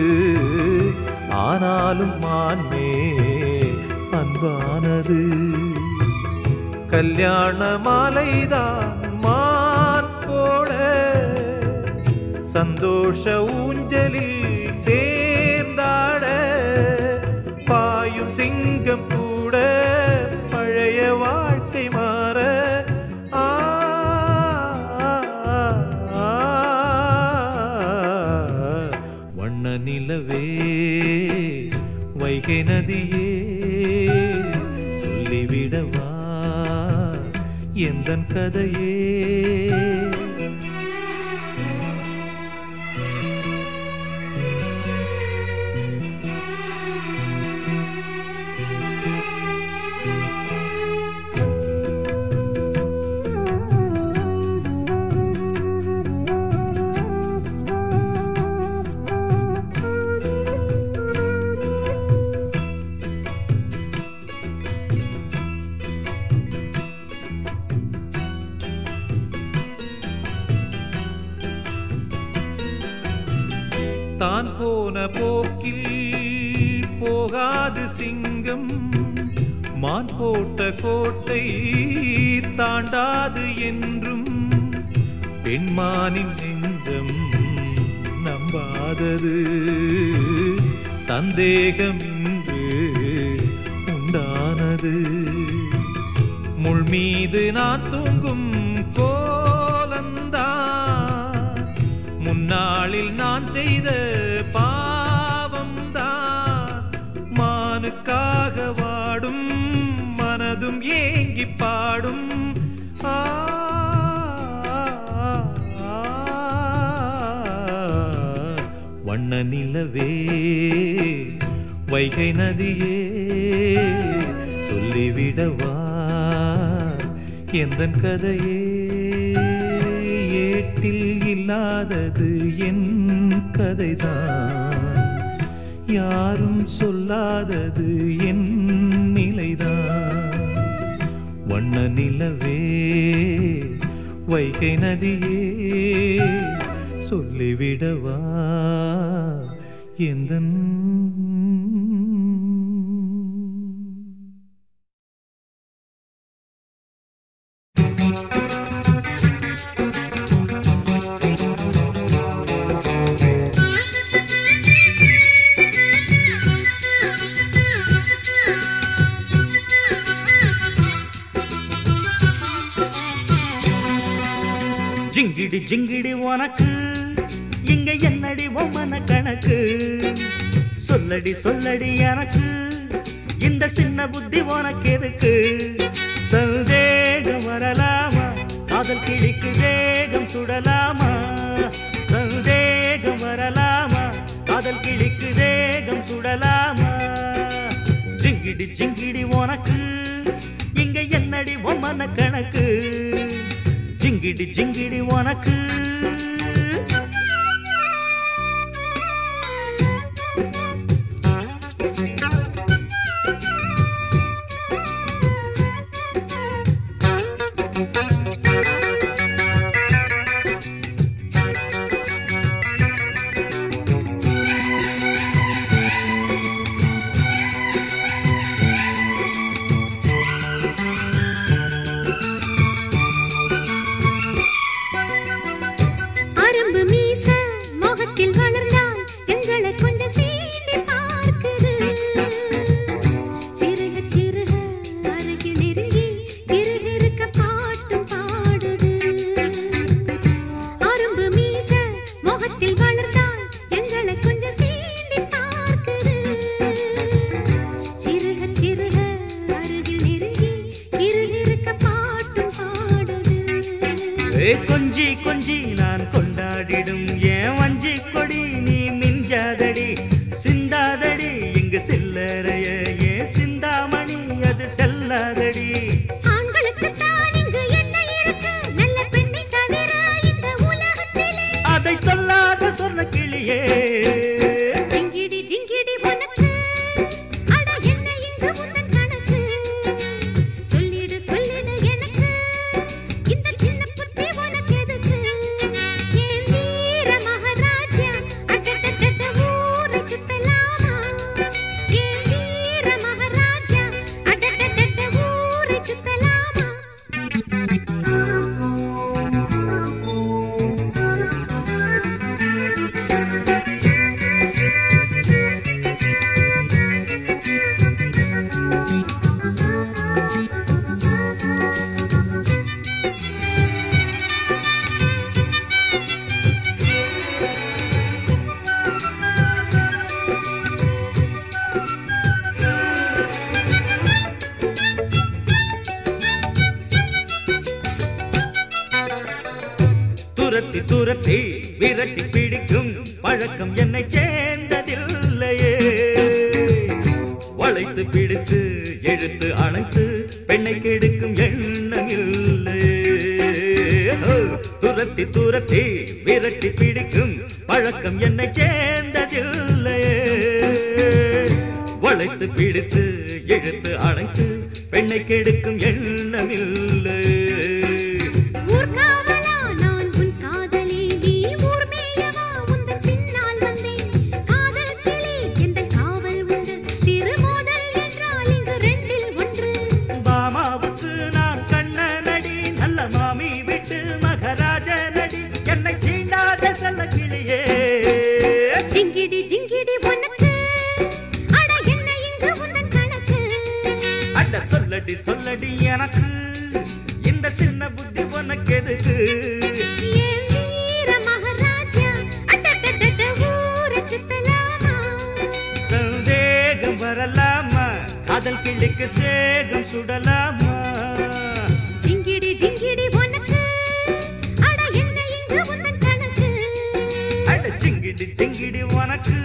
ஆனாலும் மான்மே அன்பானது கல்யாண மாலைதான் மான் போட சந்தோஷ ஊஞ்சலில் சேர்ந்தாட பாயும் சிங்கம் கூட பழைய வாழ்க்கை மாற ஆ, ஆ, ஆ, வண்ண நிலவே வைகை நதியே சொல்லிவிடவா எந்தன் கதையே தான் போன போக்கில் போகாது சிங்கம் மான் போட்ட கோட்டை தாண்டாது என்றும் பெண்மானின் நெஞ்சம் நம்பாதது சந்தேகம் இன்று உண்டானது முள் மீது நான் தூங்கும் கோலந்தான் முன்னாளில் நான் செய்த பாவம்தான் மானுக்காக வாடும் மனதும் ஏங்கி பாடும் ஆ, ஆ, வண்ண நிலவே வைகை நதியே சொல்லிவிடவா எந்தன் கதையே ஏட்டில் இல்லாதது என் கதைதான் யாரும் சொல்லாதது என் நிலைதான் வண்ண நிலவே வைகை நதியே சொல்லிவிடவா எந்தன் ஜிங்கிடி ஜிங்கிடி உனக்கு இங்க என்னடி ஒம்மன கணக்கு சொல்லடி சொல்லடி எனக்கு இந்த சின்ன புத்தி உனக்கு எதுக்கு சந்தேகம் வரலாமா காதல் கிளிக்கு வேகம் சுடலாமா சந்தேகம் வரலாமா காதல் கிளிக்கு வேகம் சுடலாமா ஜிங்கிடி ஜிங்கிடி உனக்கு இங்க என்னடி ஒம்மன கணக்கு ஜிங்கிடி ஜிங்கிடி உனக்கு அரும்பு மீச முகத்தில் வளர்ந்தால் எங்களை கொஞ்சம் சீண்டி பார்க்குது சிறுக சிறுக அருகில் நெருங்கி இருகிருக்க பாட்டும் பாடுது அரும்பு மீச முகத்தில் வளர்ந்தால் எங்களை கொஞ்சம் சீண்டி பார்க்குது சிறுக சிறுக அருகில் நெருங்கி இருகிருக்க பாட்டும் பாடுது ஏ கொஞ்சி கொஞ்சி நான் கொண்டாடிடும் ஏன் வஞ்சி கொடி நீ மிஞ்சாதடி சிந்தாதடி இங்கு சில்லறைய ஏன் சிந்தாமணி அது செல்லாதடி ஆண்களுக்குத்தான் இங்கு என்ன இருக்கு நல்ல பெண்ணை தவிர இந்த உலகத்திலே அதை சொல்லாத சொன்ன கிளியே ஜிங்கிடி ஜிங்கிடி உனக்கு அட என்ன இங்கு உந்தன் கணக்கு சொல்லிடு சொல்லிடு எனக்கு இந்த சின்ன புத்தி உனக்கு எதுக்கு என் வீர மகாராஜா அட்டட்டட்ட ஊரை சுத்தலாமா என் வீர மகாராஜா அட்டட்டட்ட ஊரை சுத்தலாமா துரத்தி துரத்தி விரட்டி பிடிக்கும் பழக்கம் என்னை சேர்ந்ததில்லையே வளைத்து பிடித்து இழுத்து அணைத்து பெண்ணை கெடுக்கும் எண்ணம் இல்லையே ஹோ, துரத்தி துரத்தி விரட்டி பிடிக்கும் பழக்கம் என்னை சேர்ந்ததில்லையே வளைத்து பிடித்து இழுத்து அணைத்து பெண்ணை கெடுக்கும் எண்ணம் இல்லையே ஊர்காவலா நான் உன் காதலி நீ ஊர் மேயவா உந்தன் பின்னால் வந்தேன் காதல் கிளி எந்த காவல் உண்டு திருமோதல் என்றால் இங்கு ரெண்டில் ஒன்று பாமாவுக்கு நான் கண்ண நடி நல்ல மாமி விட்டு மகராஜ நடி என்னை சீண்டாத செல்ல கிளியே ஜிங்கிடி ஜிங்கிடி உனக்கு அட என்ன இங்கு உந்தன் கணக்கு அட சொல்லடி சொல்லடி எனக்கு இந்த சின்ன புத்தி உனக்கு எதுக்கு என் வீர மகாராஜா அட்டட்டட்ட ஊரை சுத்தலாமா சந்தேகம் வரலாமா காதல் கிளிக்கு சேகம் சுடலாமா ஜிங்கிடி ஜிங்கிடி உனக்கு அட என்ன இங்கு உந்தன் கணக்கு அட சிங்கிடி சிங்கிடி உனக்கு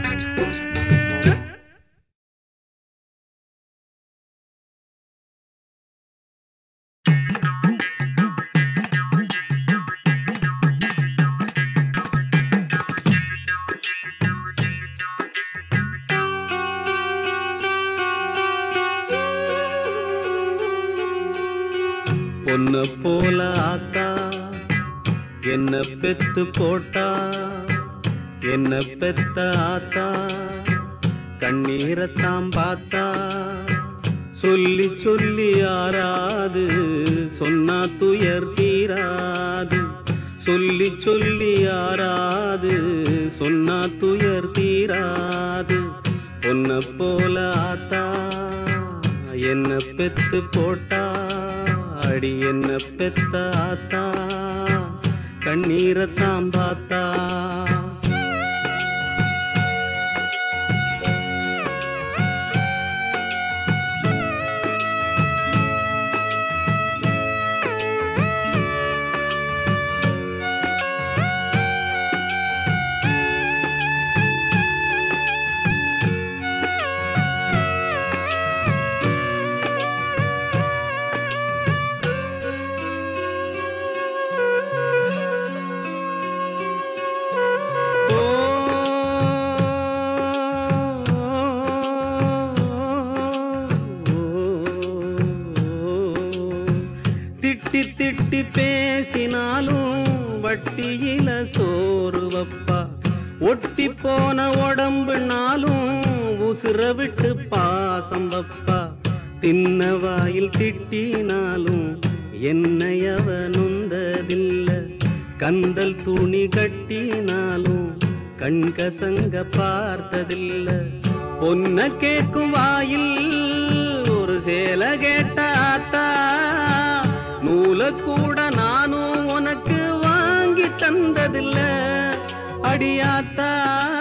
பொன்ன போல ஆத்தா என்ன பெத்து போட்டா என்ன பெத்த ஆத்தா கண்ணீரத்தாம் பார்த்தா சொல்லி சொல்லி ஆறாது சொன்னா துயர் தீராது சொல்லி சொல்லி ஆறாது சொன்னா துயர் தீராது பொன்ன போல ஆத்தா என்ன பெத்து போட்டா அடி என்ன பெத்த ஆத்தா கண்ணீரத்தாம் பார்த்தா ஓ திட்டி திட்டி பேசினாலும் வட்டியில சோறு வப்பா ஒட்டி போன உடம்புனாலும் உசுர விட்டு பாசம் வப்பா தின்ன வாயில் திட்டினாலும் என்னையவ நொந்ததில்ல கந்தல் துணி கட்டினாலும் கண்கசங்க பார்த்ததில்ல பொன்ன கேக்கும் வாயில் ஒரு சேல கேட்டாத்தா நூல கூட நானும் உனக்கு வாங்கி தந்ததில்ல அடியாத்தா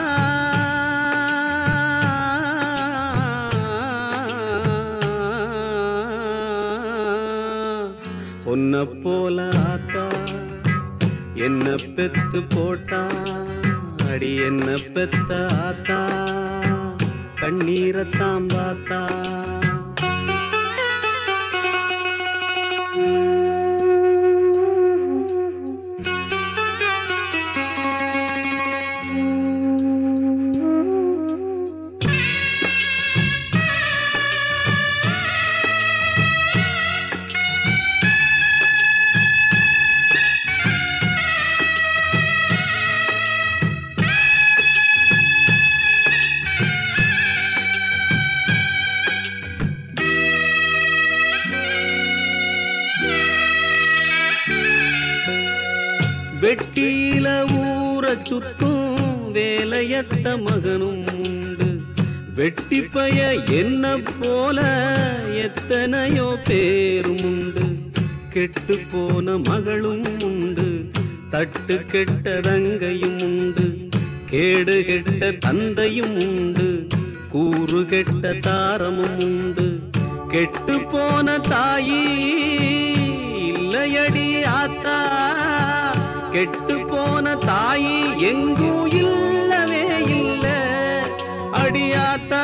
பொன்ன போல ஆத்தா என்ன பெத்து போட்டா அடி என்ன பெத்த ஆத்தா கண்ணீரத்தாம் பார்த்தா வெட்டியில ஊற சுத்தும் வேலையத்த மகனும் உண்டு வெட்டி பய என்ன போல எத்தனையோ பேரும் உண்டு கெட்டு போன மகளும் உண்டு தட்டு கெட்ட தங்கையும் உண்டு கேடு கெட்ட தந்தையும் உண்டு கூறு கெட்ட தாரமும் உண்டு கெட்டு போன தாயி இல்லையடி ஆத்தா கெட்டு போன தாயி எங்கும் இல்லவே இல்ல அடியாத்தா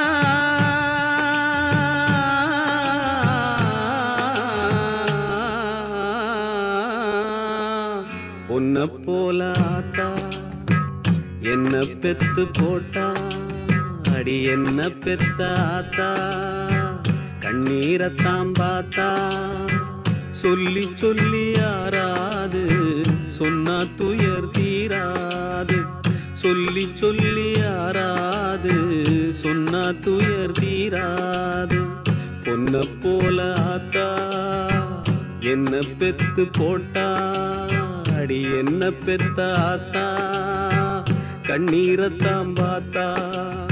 உன்ன போல ஆத்தா என்ன பெத்து போட்டா அடி என்ன பெத்த ஆத்தா கண்ணீரத்தாம் பார்த்தா சொல்லி சொல்லி யாராது சொன்னா துயர் தீராது சொல்லி சொல்லி யாராது சொன்னா துயர் தீராது பொன்ன போல ஆத்தா என்ன பெத்து போட்டா அடி என்ன பெத்த ஆத்தா கண்ணீரத்தாம் பார்த்தா